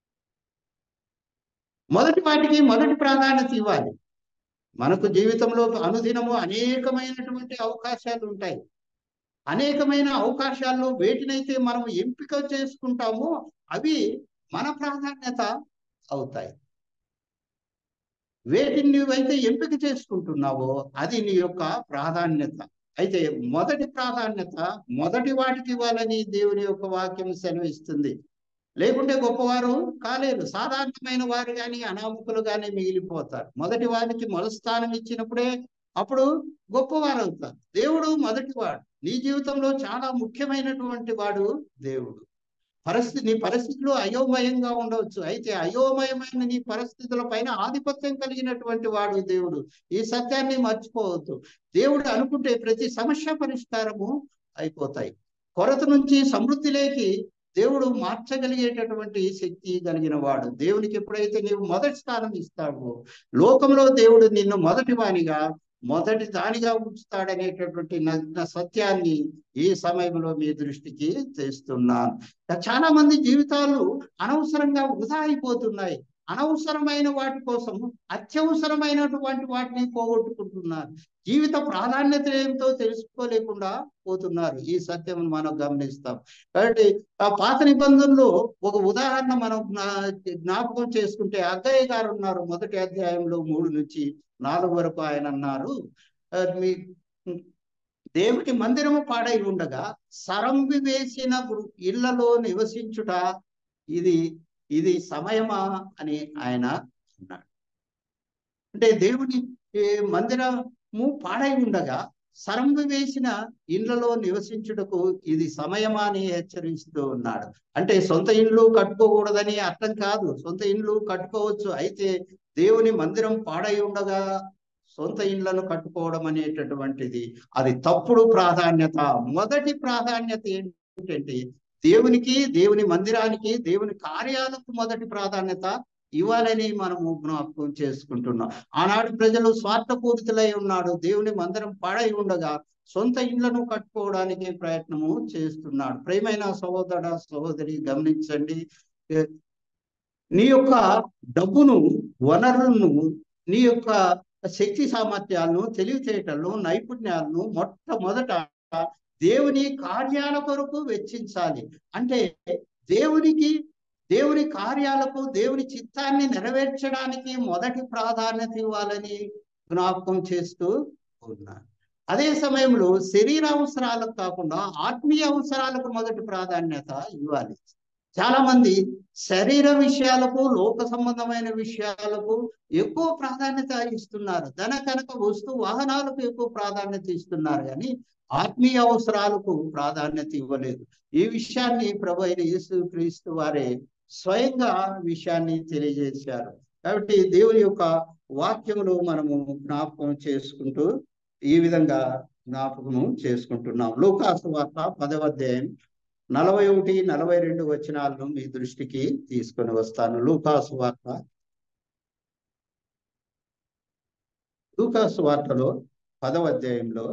మొదటి వాటికి మొదటి ప్రాధాన్యత ఇవ్వాలి మనకు జీవితంలో అనుదినము అనేకమైనటువంటి అవకాశాలు ఉంటాయి అనేకమైన అవకాశాల్లో వేటినైతే మనం ఎంపిక చేసుకుంటామో అవి మన ప్రాధాన్యత అవుతాయి వేటిని నువ్వైతే ఎంపిక చేసుకుంటున్నావో అది నీ యొక్క ప్రాధాన్యత అయితే మొదటి ప్రాధాన్యత మొదటి వాటికి ఇవ్వాలని దేవుని యొక్క వాక్యం సెలవిస్తుంది లేకుంటే గొప్పవారు కాలేరు సాధారణమైన వారు కానీ అనామకులు కానీ మిగిలిపోతారు మొదటి వారికి మొదటి స్థానం ఇచ్చినప్పుడే అప్పుడు గొప్పవారు అవుతారు దేవుడు మొదటివాడు నీ జీవితంలో చాలా ముఖ్యమైనటువంటి వాడు దేవుడు పరిస్థితి నీ పరిస్థితులు అయోమయంగా ఉండవచ్చు అయితే అయోమయమైన నీ పరిస్థితుల పైన ఆధిపత్యం కలిగినటువంటి వాడు దేవుడు ఈ సత్యాన్ని మర్చిపోవద్దు దేవుడు అనుకుంటే ప్రతి సమస్య పరిష్కారము అయిపోతాయి కొరత నుంచి సమృద్ధిలోకి దేవుడు మార్చగలిగేటటువంటి శక్తి కలిగిన వాడు దేవునికి ఎప్పుడైతే నీవు మొదటి స్థానం ఇస్తావో లోకంలో దేవుడు నిన్ను మొదటి వానిగా మొదటి దానిగా ఉంచుతాడనేటటువంటి నగ్న సత్యాన్ని ఈ సమయంలో మీ దృష్టికి తెస్తున్నాను చాలా మంది జీవితాలు అనవసరంగా వృధా అయిపోతున్నాయి అనవసరమైన వాటి కోసం అత్యవసరమైనటువంటి వాటిని పోగొట్టుకుంటున్నారు జీవిత ప్రాధాన్యత ఏమిటో తెలుసుకోలేకుండా పోతున్నారు ఈ సత్యం మనం గమనిస్తాం కాబట్టి ఆ పాత నిబంధనలో ఒక ఉదాహరణ మనం జ్ఞాపకం చేసుకుంటే అగ్గయ్య గారు ఉన్నారు మొదటి అధ్యాయంలో మూడు నుంచి నాలుగు వరకు ఆయన అన్నారు మీ దేవుని మందిరము పాడై ఉండగా సరంబి వేసిన ఇళ్లలో నివసించుట ఇది ఇది సమయమా అని ఆయన అన్నాడు అంటే దేవుని మందిరము పాడై ఉండగా సరంబు వేసిన ఇండ్లలో నివసించుటకు ఇది సమయమా అని హెచ్చరిస్తూ ఉన్నాడు అంటే సొంత ఇండ్లు కట్టుకోకూడదని అర్థం కాదు సొంత ఇండ్లు కట్టుకోవచ్చు అయితే దేవుని మందిరం పాడై ఉండగా సొంత ఇండ్లను కట్టుకోవడం అనేటటువంటిది అది తప్పుడు ప్రాధాన్యత మొదటి ప్రాధాన్యత ఏంటంటే దేవునికి దేవుని మందిరానికి దేవుని కార్యాలకు మొదటి ప్రాధాన్యత ఇవ్వాలని మనము జ్ఞాపకం చేసుకుంటున్నాం ఆనాడు ప్రజలు స్వార్థపూరితులై ఉన్నాడు దేవుని మందిరం పాడై ఉండగా సొంత ఇండ్లను కట్టుకోవడానికి ప్రయత్నము చేస్తున్నాడు ప్రేమైన సహోదర సహోదరి గమనించండి నీ యొక్క డబ్బును వనరులను నీ యొక్క శక్తి సామర్థ్యాలను తెలివితేటలను నైపుణ్యాలను మొట్టమొదట దేవుని కార్యాల కొరకు వెచ్చించాలి అంటే దేవునికి దేవుని కార్యాలకు దేవుని చిత్తాన్ని నెరవేర్చడానికి మొదటి ప్రాధాన్యత ఇవ్వాలని జ్ఞాపకం చేస్తూ ఉన్నారు అదే సమయంలో శరీర అవసరాలకు కాకుండా ఆత్మీయ అవసరాలకు మొదటి ప్రాధాన్యత ఇవ్వాలి చాలా మంది శరీర విషయాలకు లోక సంబంధమైన విషయాలకు ఎక్కువ ప్రాధాన్యత ఇస్తున్నారు ధన కనుక వస్తు వాహనాలకు ఎక్కువ ప్రాధాన్యత ఇస్తున్నారు కానీ ఆత్మీయ అవసరాలకు ప్రాధాన్యత ఇవ్వలేదు ఈ విషయాన్ని ప్రభు అయిన యేసు క్రీస్తు వారే స్వయంగా విషయాన్ని తెలియజేశారు కాబట్టి దేవుని యొక్క వాక్యములు మనము జ్ఞాపకం చేసుకుంటూ ఈ విధంగా జ్ఞాపకము చేసుకుంటున్నాం లోకాసు వార్త పదవ అధ్యాయం నలభై ఒకటి నలభై రెండు వచనాలను మీ దృష్టికి తీసుకొని వస్తాను లూకాసు వార్త లూకాసు వార్తలో పదవ అధ్యాయంలో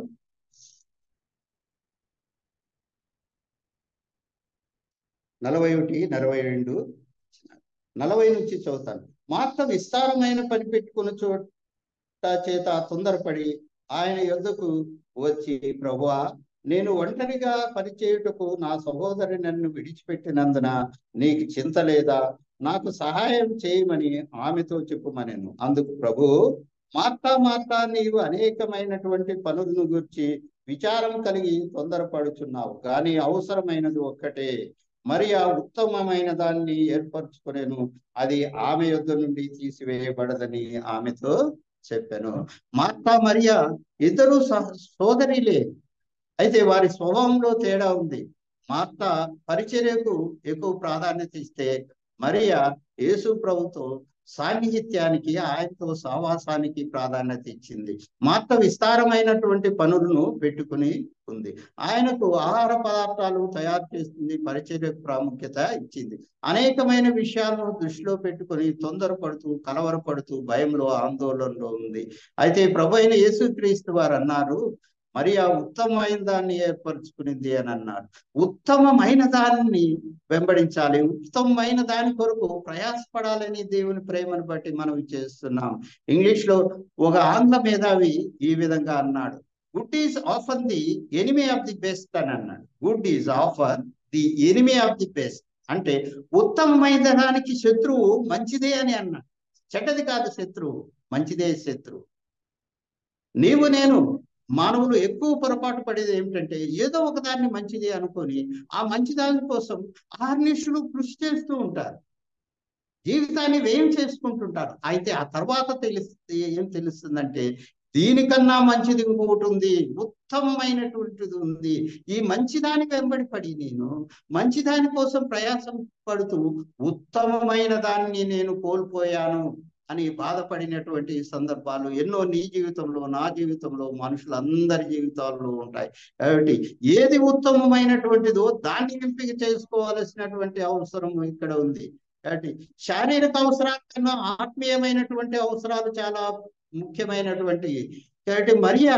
నలభై ఒకటి నలభై రెండు నలభై నుంచి చదువుతాను మార్త విస్తారమైన పని పెట్టుకున్న చోట చేత తొందరపడి ఆయన యొద్దకు వచ్చి ప్రభువా నేను ఒంటరిగా పనిచేయుటకు నా సహోదరి నన్ను విడిచిపెట్టినందున నీకు చింత లేదా నాకు సహాయం చేయమని ఆమెతో చెప్పుమనెను అందుకు ప్రభు మార్తా మార్తా నీవు అనేకమైనటువంటి పనులను గురించి విచారం కలిగి తొందరపడుచున్నావు కానీ అవసరమైనది ఒక్కటే మరి ఆ ఉత్తమమైన దాన్ని ఏర్పరచుకునేను అది ఆమె యొద్ద నుండి తీసివేయబడదని ఆమెతో చెప్పాను మార్తా మరియా ఇద్దరు సోదరిలే అయితే వారి స్వభావంలో తేడా ఉంది మార్త పరిచర్యకు ఎక్కువ ప్రాధాన్యత ఇస్తే మరియా యేసు ప్రభుతో సాన్నిహిత్యానికి ఆయనతో సావాసానికి ప్రాధాన్యత ఇచ్చింది మార్త విస్తారమైనటువంటి పనులను పెట్టుకుని ఉంది ఆయనకు ఆహార పదార్థాలు తయారు చేస్తుంది పరిచర్యకు ప్రాముఖ్యత ఇచ్చింది అనేకమైన విషయాలను దృష్టిలో పెట్టుకుని తొందరపడుతూ కలవరపడుతూ భయంలో ఆందోళనలో ఉంది అయితే ప్రభు అయిన యేసుక్రీస్తు వారు అన్నారు మరి ఆ ఉత్తమమైన దాన్ని ఏర్పరచుకునింది అని అన్నాడు ఉత్తమమైన దాన్ని వెంబడించాలి ఉత్తమమైన దాని కొరకు ప్రయాసపడాలని దేవుని ప్రేమను బట్టి మనం చేస్తున్నాం ఇంగ్లీష్ లో ఒక ఆంగ్ల మేధావి ఈ విధంగా అన్నాడు good is offer the enemy of the best అని అన్నాడు good is offer the enemy of the best అంటే ఉత్తమమైన దానికి శత్రువు మంచిదే అని అన్నాడు చెడ్డది కాదు శత్రువు మంచిదే శత్రువు నీవు నేను మానవులు ఎక్కువ పొరపాటు పడేది ఏమిటంటే ఏదో ఒక దాన్ని మంచిది అనుకొని ఆ మంచి దాని కోసం ఆర్నిషులు కృషి చేస్తూ ఉంటారు జీవితాన్ని వ్యయం చేసుకుంటుంటారు అయితే ఆ తర్వాత తెలిస్తే ఏం తెలుస్తుందంటే దీనికన్నా మంచిది ఇంకొకటి ఉంది ఉత్తమమైనటువంటిది ఉంది ఈ మంచిదాని వెంబడి పడి నేను మంచిదాని కోసం ప్రయాసం పడుతూ ఉత్తమమైన దాన్ని నేను కోల్పోయాను అని బాధపడినటువంటి సందర్భాలు ఎన్నో నీ జీవితంలో నా జీవితంలో మనుషులందరి జీవితాల్లో ఉంటాయి కాబట్టి ఏది ఉత్తమమైనటువంటిదో దాన్ని ఎంపిక చేసుకోవాల్సినటువంటి అవసరం ఇక్కడ ఉంది కాబట్టి శారీరక అవసరాల కన్నా ఆత్మీయమైనటువంటి అవసరాలు చాలా ముఖ్యమైనటువంటివి కాబట్టి మరియా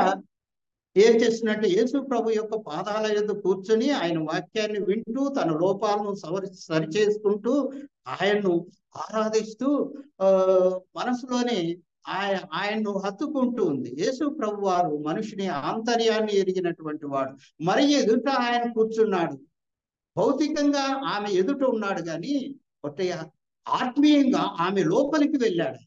ఏం చేస్తున్నట్టు యేసు ప్రభు యొక్క పాదాల యొద్ద కూర్చొని ఆయన వాక్యాన్ని వింటూ తన లోపాలను సవరి సరిచేసుకుంటూ ఆయన్ను ఆరాధిస్తూ ఆ మనసులోనే ఆయన ఆయన్ను హత్తుకుంటూ ఉంది యేసు ప్రభు వారు మనిషిని ఆంతర్యాన్ని ఎరిగినటువంటి వాడు మరి ఎదుట ఆయన కూర్చున్నాడు భౌతికంగా ఆమె ఎదుట ఉన్నాడు కానీ ఒకటి ఆత్మీయంగా ఆమె లోపలికి వెళ్ళాడు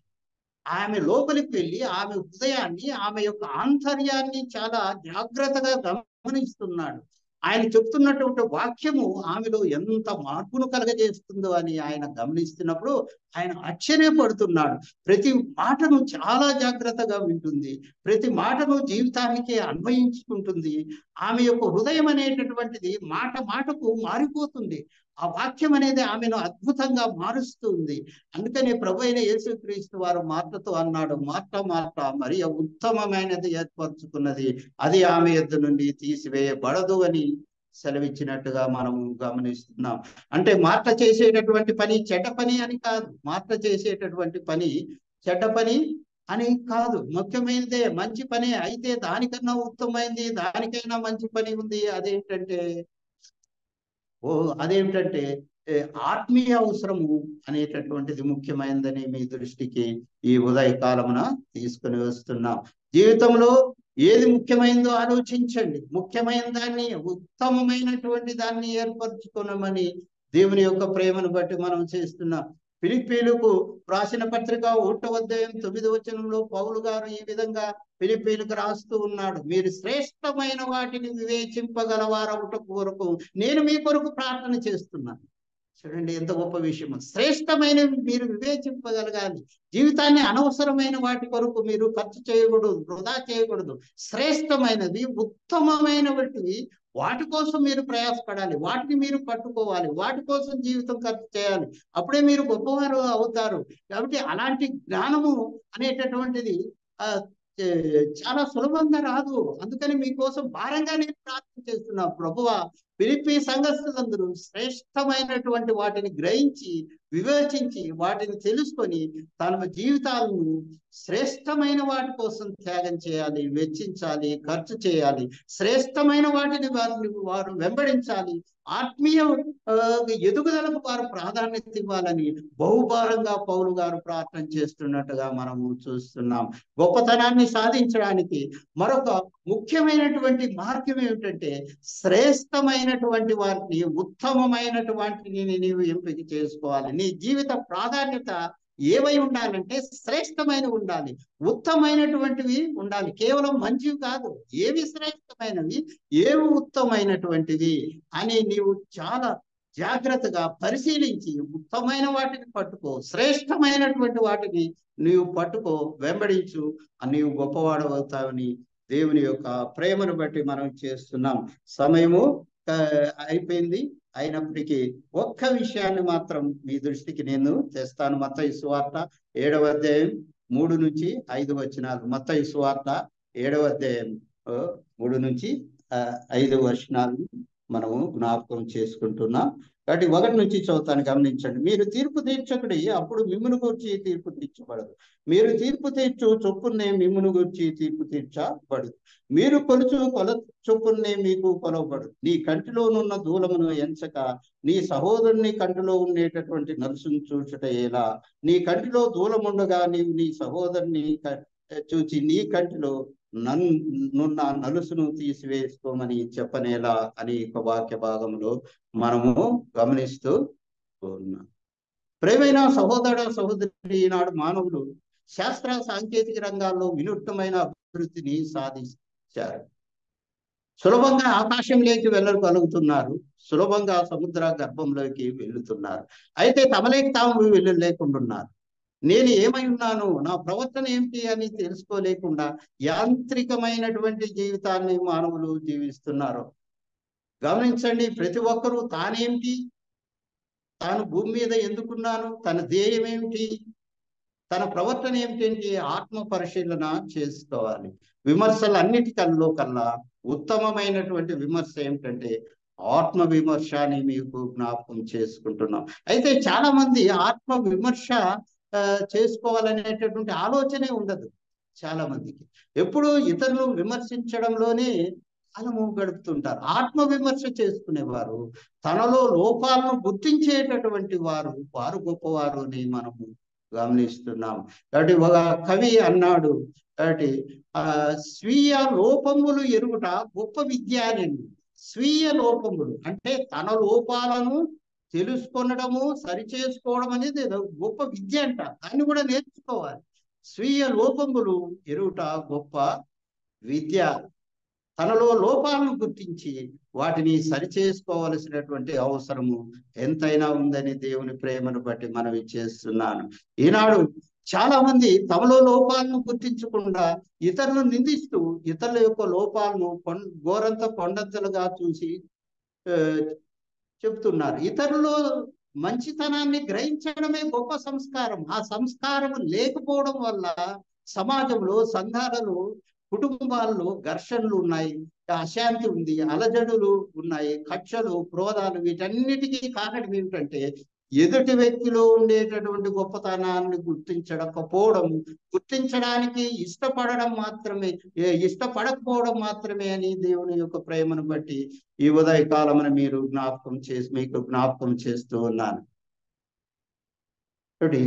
ఆమె లోపలికి వెళ్ళి ఆమె హృదయాన్ని ఆమె యొక్క ఆంతర్యాన్ని చాలా జాగ్రత్తగా గమనిస్తున్నాడు ఆయన చెప్తున్నటువంటి వాక్యము ఆమెలో ఎంత మార్పును కలగజేస్తుందో అని ఆయన గమనిస్తున్నప్పుడు ఆయన ఆశ్చర్యపడుతున్నాడు ప్రతి మాటను చాలా జాగ్రత్తగా వింటుంది ప్రతి మాటను జీవితానికి అన్వయించుకుంటుంది ఆమె యొక్క హృదయం అనేటటువంటిది మాట మాటకు మారిపోతుంది ఆ వాక్యం అనేది ఆమెను అద్భుతంగా మారుస్తుంది అందుకని ప్రభు అయిన యేసుక్రీస్తు వారు మార్తతో అన్నాడు మార్త మార్త మరి ఉత్తమమైనది ఏర్పరచుకున్నది అది ఆమె యొద్ద నుండి తీసివేయబడదు అని సెలవిచ్చినట్టుగా మనము గమనిస్తున్నాం అంటే మార్త చేసేటటువంటి పని చెడ్డ పని అని కాదు మార్త చేసేటటువంటి పని చెడ్డ పని అని కాదు ముఖ్యమైనదే మంచి పని అయితే దానికన్నా ఉత్తమైంది దానికైనా మంచి పని ఉంది అదేంటంటే ఓ అదేమిటంటే ఆత్మీయ అవసరము అనేటటువంటిది ముఖ్యమైనదని మీ దృష్టికి ఈ ఉదయ కాలమున తీసుకుని వస్తున్నాం జీవితంలో ఏది ముఖ్యమైనదో ఆలోచించండి ముఖ్యమైన దాన్ని ఉత్తమమైనటువంటి దాన్ని ఏర్పరచుకున్నామని దేవుని యొక్క ప్రేమను బట్టి మనం చేస్తున్నాం ఫిలిప్పీలకు రాసిన పత్రిక ఒకటో అధ్యాయం తొమ్మిది వచనంలో పౌలు గారు ఈ విధంగా ఫిలిప్పీలకు రాస్తూ ఉన్నాడు మీరు శ్రేష్టమైన వాటిని వివేచింపగలవారవుట కొరకు నేను మీ కొరకు ప్రార్థన చేస్తున్నాను చూడండి ఎంత గొప్ప విషయం శ్రేష్టమైనవి మీరు వివేచింపగలగాలి జీవితాన్ని అనవసరమైన వాటి కొరకు మీరు ఖర్చు చేయకూడదు వృధా చేయకూడదు శ్రేష్టమైనవి ఉత్తమమైనవి వాటి కోసం మీరు ప్రయాసపడాలి వాటిని మీరు పట్టుకోవాలి వాటి కోసం జీవితం ఖర్చు చేయాలి అప్పుడే మీరు గొప్పవారు అవుతారు కాబట్టి అలాంటి జ్ఞానము అనేటటువంటిది ఆ చాలా సులభంగా రాదు అందుకని మీకోసం భారంగా నేను ప్రార్థన చేస్తున్నా ప్రభువ పిలిపి సంఘస్థులందరూ శ్రేష్టమైనటువంటి వాటిని గ్రహించి వివేచించి వాటిని తెలుసుకొని తన జీవితాలను శ్రేష్టమైన వాటి కోసం త్యాగం చేయాలి వెచ్చించాలి ఖర్చు చేయాలి శ్రేష్టమైన వాటిని వారిని వారు వెంబడించాలి ఆత్మీయ ఎదుగుదలకు వారు ప్రాధాన్యత ఇవ్వాలని బహుభారంగా పౌలు గారు ప్రార్థన చేస్తున్నట్టుగా మనము చూస్తున్నాం గొప్పతనాన్ని సాధించడానికి మరొక ముఖ్యమైనటువంటి మార్గం ఏమిటంటే శ్రేష్టమైనటువంటి వాటిని ఉత్తమమైనటువంటిని నీవు ఎంపిక చేసుకోవాలి నీ జీవిత ప్రాధాన్యత ఏవై ఉండాలంటే శ్రేష్టమైన ఉండాలి ఉత్తమైనటువంటివి ఉండాలి కేవలం మంచివి కాదు ఏవి శ్రేష్టమైనవి ఏవి ఉత్తమైనటువంటివి అని నీవు చాలా జాగ్రత్తగా పరిశీలించి ఉత్తమైన వాటిని పట్టుకో శ్రేష్టమైనటువంటి వాటిని నీవు పట్టుకో వెంబడించు నీవు గొప్పవాడు అవుతావని దేవుని యొక్క ప్రేమను బట్టి మనం చేస్తున్నాం సమయము అయిపోయింది అయినప్పటికీ ఒక్క విషయాన్ని మాత్రం మీ దృష్టికి నేను తెస్తాను మత సువార్త ఏడవ అధ్యాయం మూడు నుంచి ఐదు వచనాలు మత సువార్త ఏడవ అధ్యాయం మూడు నుంచి ఐదు వచనాలు మనము జ్ఞాపకం చేసుకుంటున్నాం కాబట్టి ఒకటి నుంచి చదువుతాను గమనించండి మీరు తీర్పు తీర్చకుడి అప్పుడు మిమ్మును గురించి తీర్పు తీర్చబడదు మీరు తీర్పు తీర్చు చొప్పునే మిమ్మును గురించి తీర్పు తీర్చబడదు మీరు కొలుచు కొల చొప్పునే మీకు కొలవబడు నీ కంటిలోనున్న దూలమును ఎంచక నీ సహోదరుని కంటిలో ఉండేటటువంటి నలుసును చూచుట ఎలా నీ కంటిలో దూలముండగా నీవు నీ సహోదరుని చూచి నీ కంటిలో నన్నున్న నలుసును తీసివేసుకోమని చెప్పనేలా అని ఒక వాక్య భాగంలో మనము గమనిస్తూ ఉన్నాం ప్రేమైన సహోదర సహోదరి ఈనాడు మానవులు శాస్త్ర సాంకేతిక రంగాల్లో వినూత్నమైన అభివృద్ధిని సాధించారు సులభంగా ఆకాశంలోకి వెళ్ళగలుగుతున్నారు సులభంగా సముద్ర గర్భంలోకి వెళ్తున్నారు అయితే తమలేకి తాము వెళ్ళలేకుండా నేను ఏమై ఉన్నాను నా ప్రవర్తన ఏమిటి అని తెలుసుకోలేకుండా యాంత్రికమైనటువంటి జీవితాన్ని మానవులు జీవిస్తున్నారు గమనించండి ప్రతి ఒక్కరూ తానేమిటి తాను భూమి మీద ఎందుకున్నాను తన ధ్యేయం ఏమిటి తన ప్రవర్తన ఏమిటంటే ఆత్మ పరిశీలన చేసుకోవాలి విమర్శలు అన్నిటికల్లో కల్లా ఉత్తమమైనటువంటి విమర్శ ఏమిటంటే ఆత్మ విమర్శ అని మీకు జ్ఞాపకం చేసుకుంటున్నాం అయితే చాలా మంది ఆత్మ విమర్శ ఆ, చేసుకోవాలనేటటువంటి ఆలోచనే ఉండదు చాలా మందికి ఎప్పుడు ఇతరులు విమర్శించడంలోనే కాలము గడుపుతుంటారు ఆత్మ విమర్శ చేసుకునేవారు తనలో లోపాలను గుర్తించేటటువంటి వారు వారు గొప్పవారు అని మనము గమనిస్తున్నాం కాబట్టి ఒక కవి అన్నాడు కాబట్టి ఆ స్వీయ లోపములు ఎరుగుట గొప్ప విద్య అని స్వీయ లోపములు అంటే తన లోపాలను తెలుసుకొనడము సరిచేసుకోవడం అనేది ఏదో గొప్ప విద్య అంట దాన్ని కూడా నేర్చుకోవాలి స్వీయ లోపములు ఎరుగుట గొప్ప విద్య తనలో లోపాలను గుర్తించి వాటిని సరిచేసుకోవలసినటువంటి అవసరము ఎంతైనా ఉందని దేవుని ప్రేమను బట్టి మనవి చేస్తున్నాను ఈనాడు చాలా మంది తమలో లోపాలను గుర్తించకుండా ఇతరులను నిందిస్తూ ఇతరుల యొక్క లోపాలను కొం గోరంత కొండంతలుగా చూసి ఆ, చెప్తున్నారు ఇతరులు మంచితనాన్ని గ్రహించడమే గొప్ప సంస్కారం ఆ సంస్కారం లేకపోవడం వల్ల సమాజంలో సంఘాలలో కుటుంబాల్లో ఘర్షణలు ఉన్నాయి అశాంతి ఉంది అలజడులు ఉన్నాయి కక్షలు క్రోధాలు వీటన్నిటికీ కారణం ఏమిటంటే ఎదుటి వ్యక్తిలో ఉండేటటువంటి గొప్పతనాన్ని గుర్తించకపోవడం గుర్తించడానికి ఇష్టపడడం మాత్రమే ఏ- ఇష్టపడకపోవడం మాత్రమే అని దేవుని యొక్క ప్రేమను బట్టి ఈ ఉదయ కాలమున మీరు జ్ఞాపకం చేసి మీకు జ్ఞాపకం చేస్తూ ఉన్నాను ఒకటి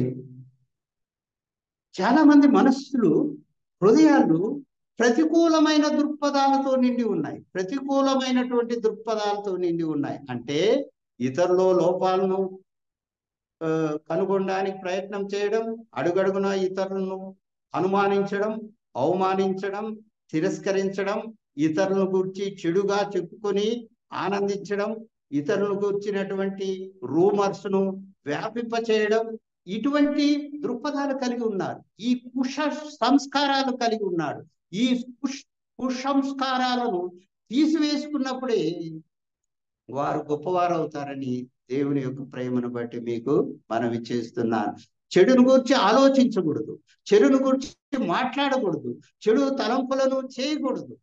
చాలా మంది మనస్సులు హృదయాలు ప్రతికూలమైన దృక్పథాలతో నిండి ఉన్నాయి ప్రతికూలమైనటువంటి దృక్పథాలతో నిండి ఉన్నాయి అంటే ఇతరుల లోపాలను ఆ, కనుగొనడానికి ప్రయత్నం చేయడం అడుగడుగున ఇతరులను అనుమానించడం అవమానించడం తిరస్కరించడం ఇతరులను గురించి చెడుగా చెప్పుకొని ఆనందించడం ఇతరులను గురించినటువంటి రూమర్స్ ను వ్యాపింప చేయడం ఇటువంటి దృక్పథాలు కలిగి ఉన్నారు ఈ కుష సంస్కారాలు కలిగి ఉన్నాడు ఈ కుష్ కుసంస్కారాలను తీసివేసుకున్నప్పుడే వారు గొప్పవారు అవుతారని దేవుని యొక్క ప్రేమను బట్టి మీకు మనవి చేస్తున్నాను చెడును గురించి ఆలోచించకూడదు చెడును గురించి మాట్లాడకూడదు చెడు తలంపులను చేయకూడదు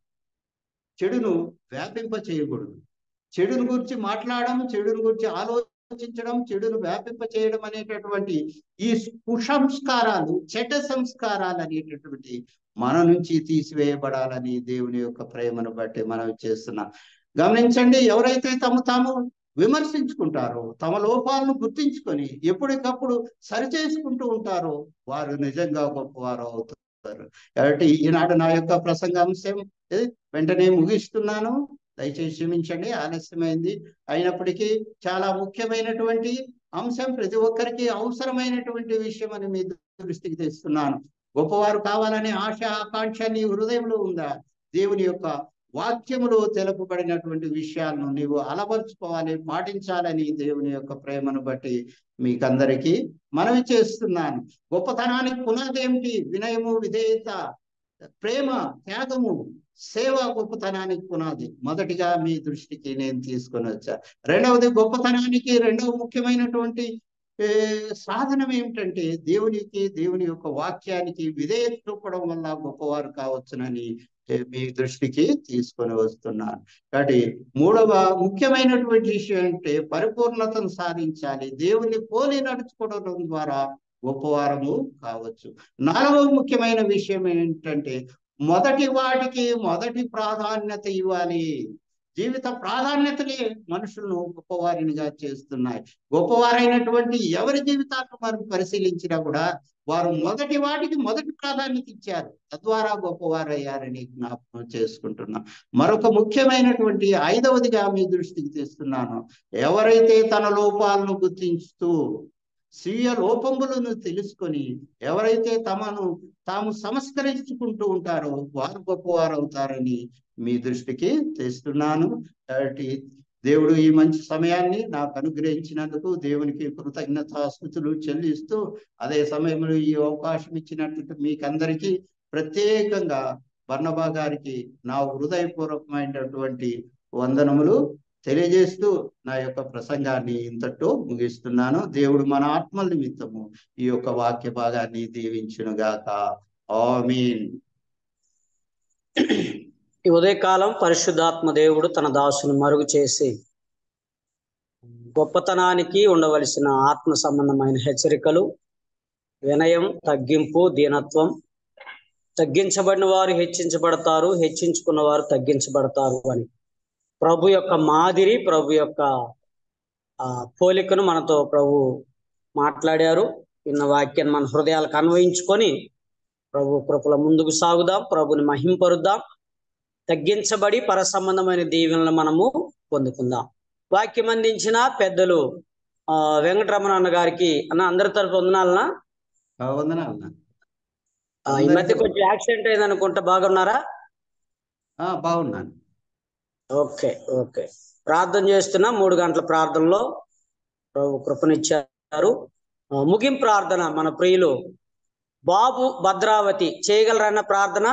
చెడును వ్యాపింప చేయకూడదు చెడును గురించి మాట్లాడడం చెడును గురించి ఆలోచించడం చెడును వ్యాపింప చేయడం అనేటటువంటి ఈ కుసంస్కారాలు చెడ్డ సంస్కారాలు అనేటటువంటి మన నుంచి తీసివేయబడాలని దేవుని యొక్క ప్రేమను బట్టి మనం చేస్తున్నాం గమనించండి ఎవరైతే తమ తాము విమర్శించుకుంటారో తమ లోపాలను గుర్తించుకొని ఎప్పటికప్పుడు సరిచేసుకుంటూ ఉంటారో వారు నిజంగా గొప్పవారు అవుతారు కాబట్టి ఈనాడు నా యొక్క ప్రసంగ అంశం ఏ, వెంటనే ముగిస్తున్నాను దయచేసి క్షమించండి ఆలస్యమైంది అయినప్పటికీ చాలా ముఖ్యమైనటువంటి అంశం ప్రతి ఒక్కరికి అవసరమైనటువంటి విషయం అని మీ దృష్టికి తెస్తున్నాను గొప్పవారు కావాలనే ఆశ ఆకాంక్ష నీ హృదయంలో ఉందా దేవుని యొక్క వాక్యములో తెలుపబడినటువంటి విషయాలను నీవు అలవర్చుకోవాలి పాటించాలని దేవుని యొక్క ప్రేమను బట్టి మీకందరికీ మనవి చేస్తున్నాను గొప్పతనానికి పునాది ఏమిటి వినయము విధేయత ప్రేమ త్యాగము సేవ గొప్పతనానికి పునాది మొదటిగా మీ దృష్టికి నేను తీసుకొని వచ్చా రెండవది గొప్పతనానికి రెండవ ముఖ్యమైనటువంటి ఏ, సాధనం ఏమిటంటే దేవునికి దేవుని యొక్క వాక్యానికి విధేయత చూపడం వల్ల గొప్పవారు కావచ్చునని ఏ, మీ దృష్టికి తీసుకొని వస్తున్నాను కాబట్టి మూడవ ముఖ్యమైనటువంటి విషయం అంటే పరిపూర్ణతను సాధించాలి దేవుని పోలి నడుచుకోవడం ద్వారా గొప్పవారము కావచ్చు నాలుగవ ముఖ్యమైన విషయం ఏంటంటే మొదటి వాటికి మొదటి ప్రాధాన్యత ఇవ్వాలి జీవిత ప్రాధాన్యతలే మనుషులను గొప్పవారినిగా చేస్తున్నాయి గొప్పవారైనటువంటి ఎవరి జీవితాలను మనం పరిశీలించినా కూడా వారు మొదటి వాటికి మొదటి ప్రాధాన్యత ఇచ్చారు తద్వారా గొప్పవారయ్యారని జ్ఞాపకం చేసుకుంటున్నాం మరొక ముఖ్యమైనటువంటి ఐదవదిగా మీ దృష్టికి తెస్తున్నాను ఎవరైతే తన లోపాలను గుర్తించుతూ స్వీయ లోపములను తెలుసుకొని ఎవరైతే తమను తాము సంస్కరించుకుంటూ ఉంటారో వారు గొప్పవారు అవుతారని మీ దృష్టికి తెస్తున్నాను కాబట్టి దేవుడు ఈ మంచి సమయాన్ని నాకు అనుగ్రహించినందుకు దేవునికి కృతజ్ఞతాస్థుతులు చెల్లిస్తూ అదే సమయంలో ఈ అవకాశం ఇచ్చినట్టు మీకందరికీ ప్రత్యేకంగా బర్ణబా గారికి నా హృదయపూర్వకమైనటువంటి వందనములు తెలియజేస్తూ నా యొక్క ప్రసంగాన్ని ఇంతటితో ముగిస్తున్నాను దేవుడు మన ఆత్మల నిమిత్తము ఈ యొక్క వాక్య భాగాన్ని దీవించునుగాక ఆమీన్ ఈ ఉదయకాలం పరిశుద్ధాత్మ దేవుడు తన దాసుని మరుగు చేసి గొప్పతనానికి ఉండవలసిన ఆత్మ సంబంధమైన హెచ్చరికలు వినయం తగ్గింపు దీనత్వం తగ్గించబడిన వారు హెచ్చించబడతారు హెచ్చించుకున్న వారు తగ్గించబడతారు అని ప్రభు యొక్క మాదిరి ప్రభు యొక్క ఆ పోలికను మనతో ప్రభు మాట్లాడారు విన్న వాక్యాన్ని మన హృదయాలకు అన్వయించుకొని ప్రభు కృపల ముందుకు సాగుదాం ప్రభుని మహింపరుద్దాం తగ్గించబడి పర సంబంధమైన దీవెనలు మనము పొందుకుందాం వాక్యం అందించిన పెద్దలు ఆ వెంకటరమణ అన్న గారికి అన్న అందరి తరపు వందనాలనా ఆ, వందనాలు అన్న. ఆ, ఈ మధ్య కొంచెం యాక్సిడెంట్ అయింది అనుకుంటా బాగున్నారా ఆ, బాగున్నాను ఓకే ఓకే ప్రార్థన చేస్తున్నా మూడు గంటల ప్రార్థనలో ప్రభు కృపనిచ్చారు ఆ, ముగింపు ప్రార్థన మన ప్రియులు బాబు భద్రావతి చేయగలరన్న ప్రార్థన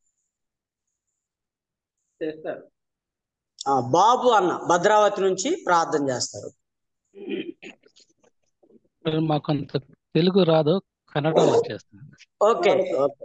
చేస్తారు ఆ, బాబు అన్న భద్రావతి నుంచి ప్రార్థన చేస్తారు మరి మాకు అంత తెలుగు రాదు కన్నడలో చేస్తాను ఓకే ఓకే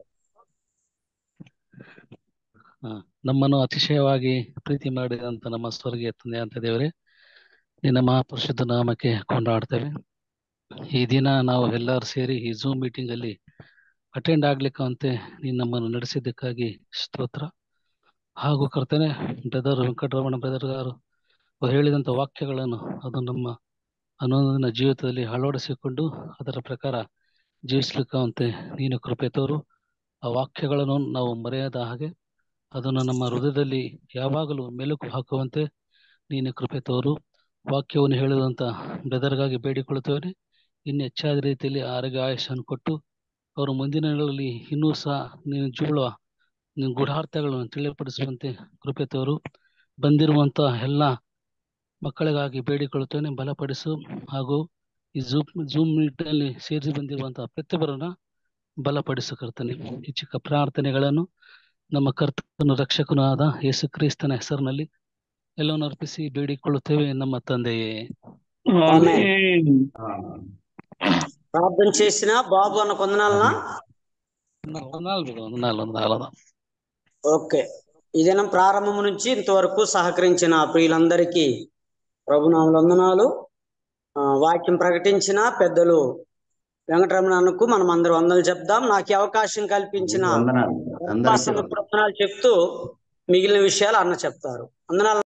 ಆ, ನಮ್ಮನ್ನು ಅತಿಶಯವಾಗಿ ಪ್ರೀತಿ ಮಾಡಿದಂತ ನಮ್ಮ ಸ್ವರ್ಗೀಯ ತಂದೆ ಅಂತ ದೇವರೇ ನಿನ್ನ ಮಹಾಪರಿಶುದ್ಧ ನಾಮಕ್ಕೆ ಕೊಂಡಾಡ್ತೇವೆ ಈ ದಿನ ನಾವು ಎಲ್ಲರೂ ಸೇರಿ ಈ ಝೂಮ್ ಮೀಟಿಂಗ್ ಅಲ್ಲಿ ಅಟೆಂಡ್ ಆಗ್ಲಿಕ್ಕಂತೆ ನೀನು ನಮ್ಮನ್ನು ನಡೆಸಿದ್ದಕ್ಕಾಗಿ ಸ್ತೋತ್ರ ಹಾಗೂ ಕರ್ತನೆ ಬ್ರದರ್ ವೆಂಕಟರಮಣ ಬ್ರದರ್ ಗಾರು ಅವ್ರು ಹೇಳಿದಂತ ವಾಕ್ಯಗಳನ್ನು ಅದು ನಮ್ಮ ಅನುದಿನ ಜೀವಿತದಲ್ಲಿ ಅಳವಡಿಸಿಕೊಂಡು ಅದರ ಪ್ರಕಾರ ಜೀವಿಸ್ಲಿಕ್ಕಂತೆ ನೀನು ಕೃಪೆ ತೋರು ಆ ವಾಕ್ಯಗಳನ್ನು ನಾವು ಮರೆಯದ ಹಾಗೆ ಅದನ್ನು ನಮ್ಮ ಹೃದಯದಲ್ಲಿ ಯಾವಾಗಲೂ ಮೆಲುಕು ಹಾಕುವಂತೆ ನೀನು ಕೃಪೆ ತೋರು ವಾಕ್ಯವನ್ನು ಹೇಳಿದಂತ ಬ್ರದರ್ಗಾಗಿ ಬೇಡಿಕೊಳ್ಳುತ್ತೇವೆ ಇನ್ನು ಹೆಚ್ಚಾದ ರೀತಿಯಲ್ಲಿ ಆರೋಗ್ಯ ಆಯುಷನ್ನು ಕೊಟ್ಟು ಅವರು ಮುಂದಿನ ದಿನಗಳಲ್ಲಿ ಇನ್ನೂ ಸಹ ನೀನು ಜೀಳುವ ನಿನ್ನ ಗೂಢಾರ್ಥಗಳನ್ನು ತಿಳಿಯಪಡಿಸುವಂತೆ ಕೃಪೆ ತೋರು ಬಂದಿರುವಂತ ಎಲ್ಲ ಮಕ್ಕಳಿಗಾಗಿ ಬೇಡಿಕೊಳ್ಳುತ್ತೇನೆ ಬಲಪಡಿಸು ಹಾಗೂ ಈ ಝೂಮ್ ಝೂಮ್ ಮೀಟ್ನಲ್ಲಿ ಸೇರಿಸಿ ಬಂದಿರುವಂತಹ ಪ್ರತಿಯೊಬ್ಬರನ್ನ ಬಲಪಡಿಸು ಕರ್ತನೆ ಈ ಚಿಕ್ಕ ಪ್ರಾರ್ಥನೆಗಳನ್ನು ನಮ್ಮ ಕರ್ತನು ರಕ್ಷಕನೂ ಆದ ಯೇಸು ಕ್ರಿಸ್ತನ ಹೆಸರಿನಲ್ಲಿ ಎಲ್ಲವನ್ನು ಅರ್ಪಿಸಿ ಬೇಡಿಕೊಳ್ಳುತ್ತೇವೆ ನಮ್ಮ ತಂದೆಯೇ ఆమేన్. ప్రార్థన చేసిన బాబు అన్న కొందనాలనా నాలుగు నాలుగు నాలుగు ఓకే ఈ దినం ప్రారంభం నుంచి ఇంతవరకు సహకరించిన ప్రియులందరికీ ప్రభునామల వందనాలు ఆ, వాక్యం ప్రకటించిన పెద్దలు వెంకటరమణ అన్నకు మనం అందరం వందలు చెప్దాం నాకు ఈ అవకాశం కల్పించిన వందనాలు అందరికీ వందనాలు చెప్తూ మిగిలిన విషయాలు అన్న చెప్తారు వందనాలు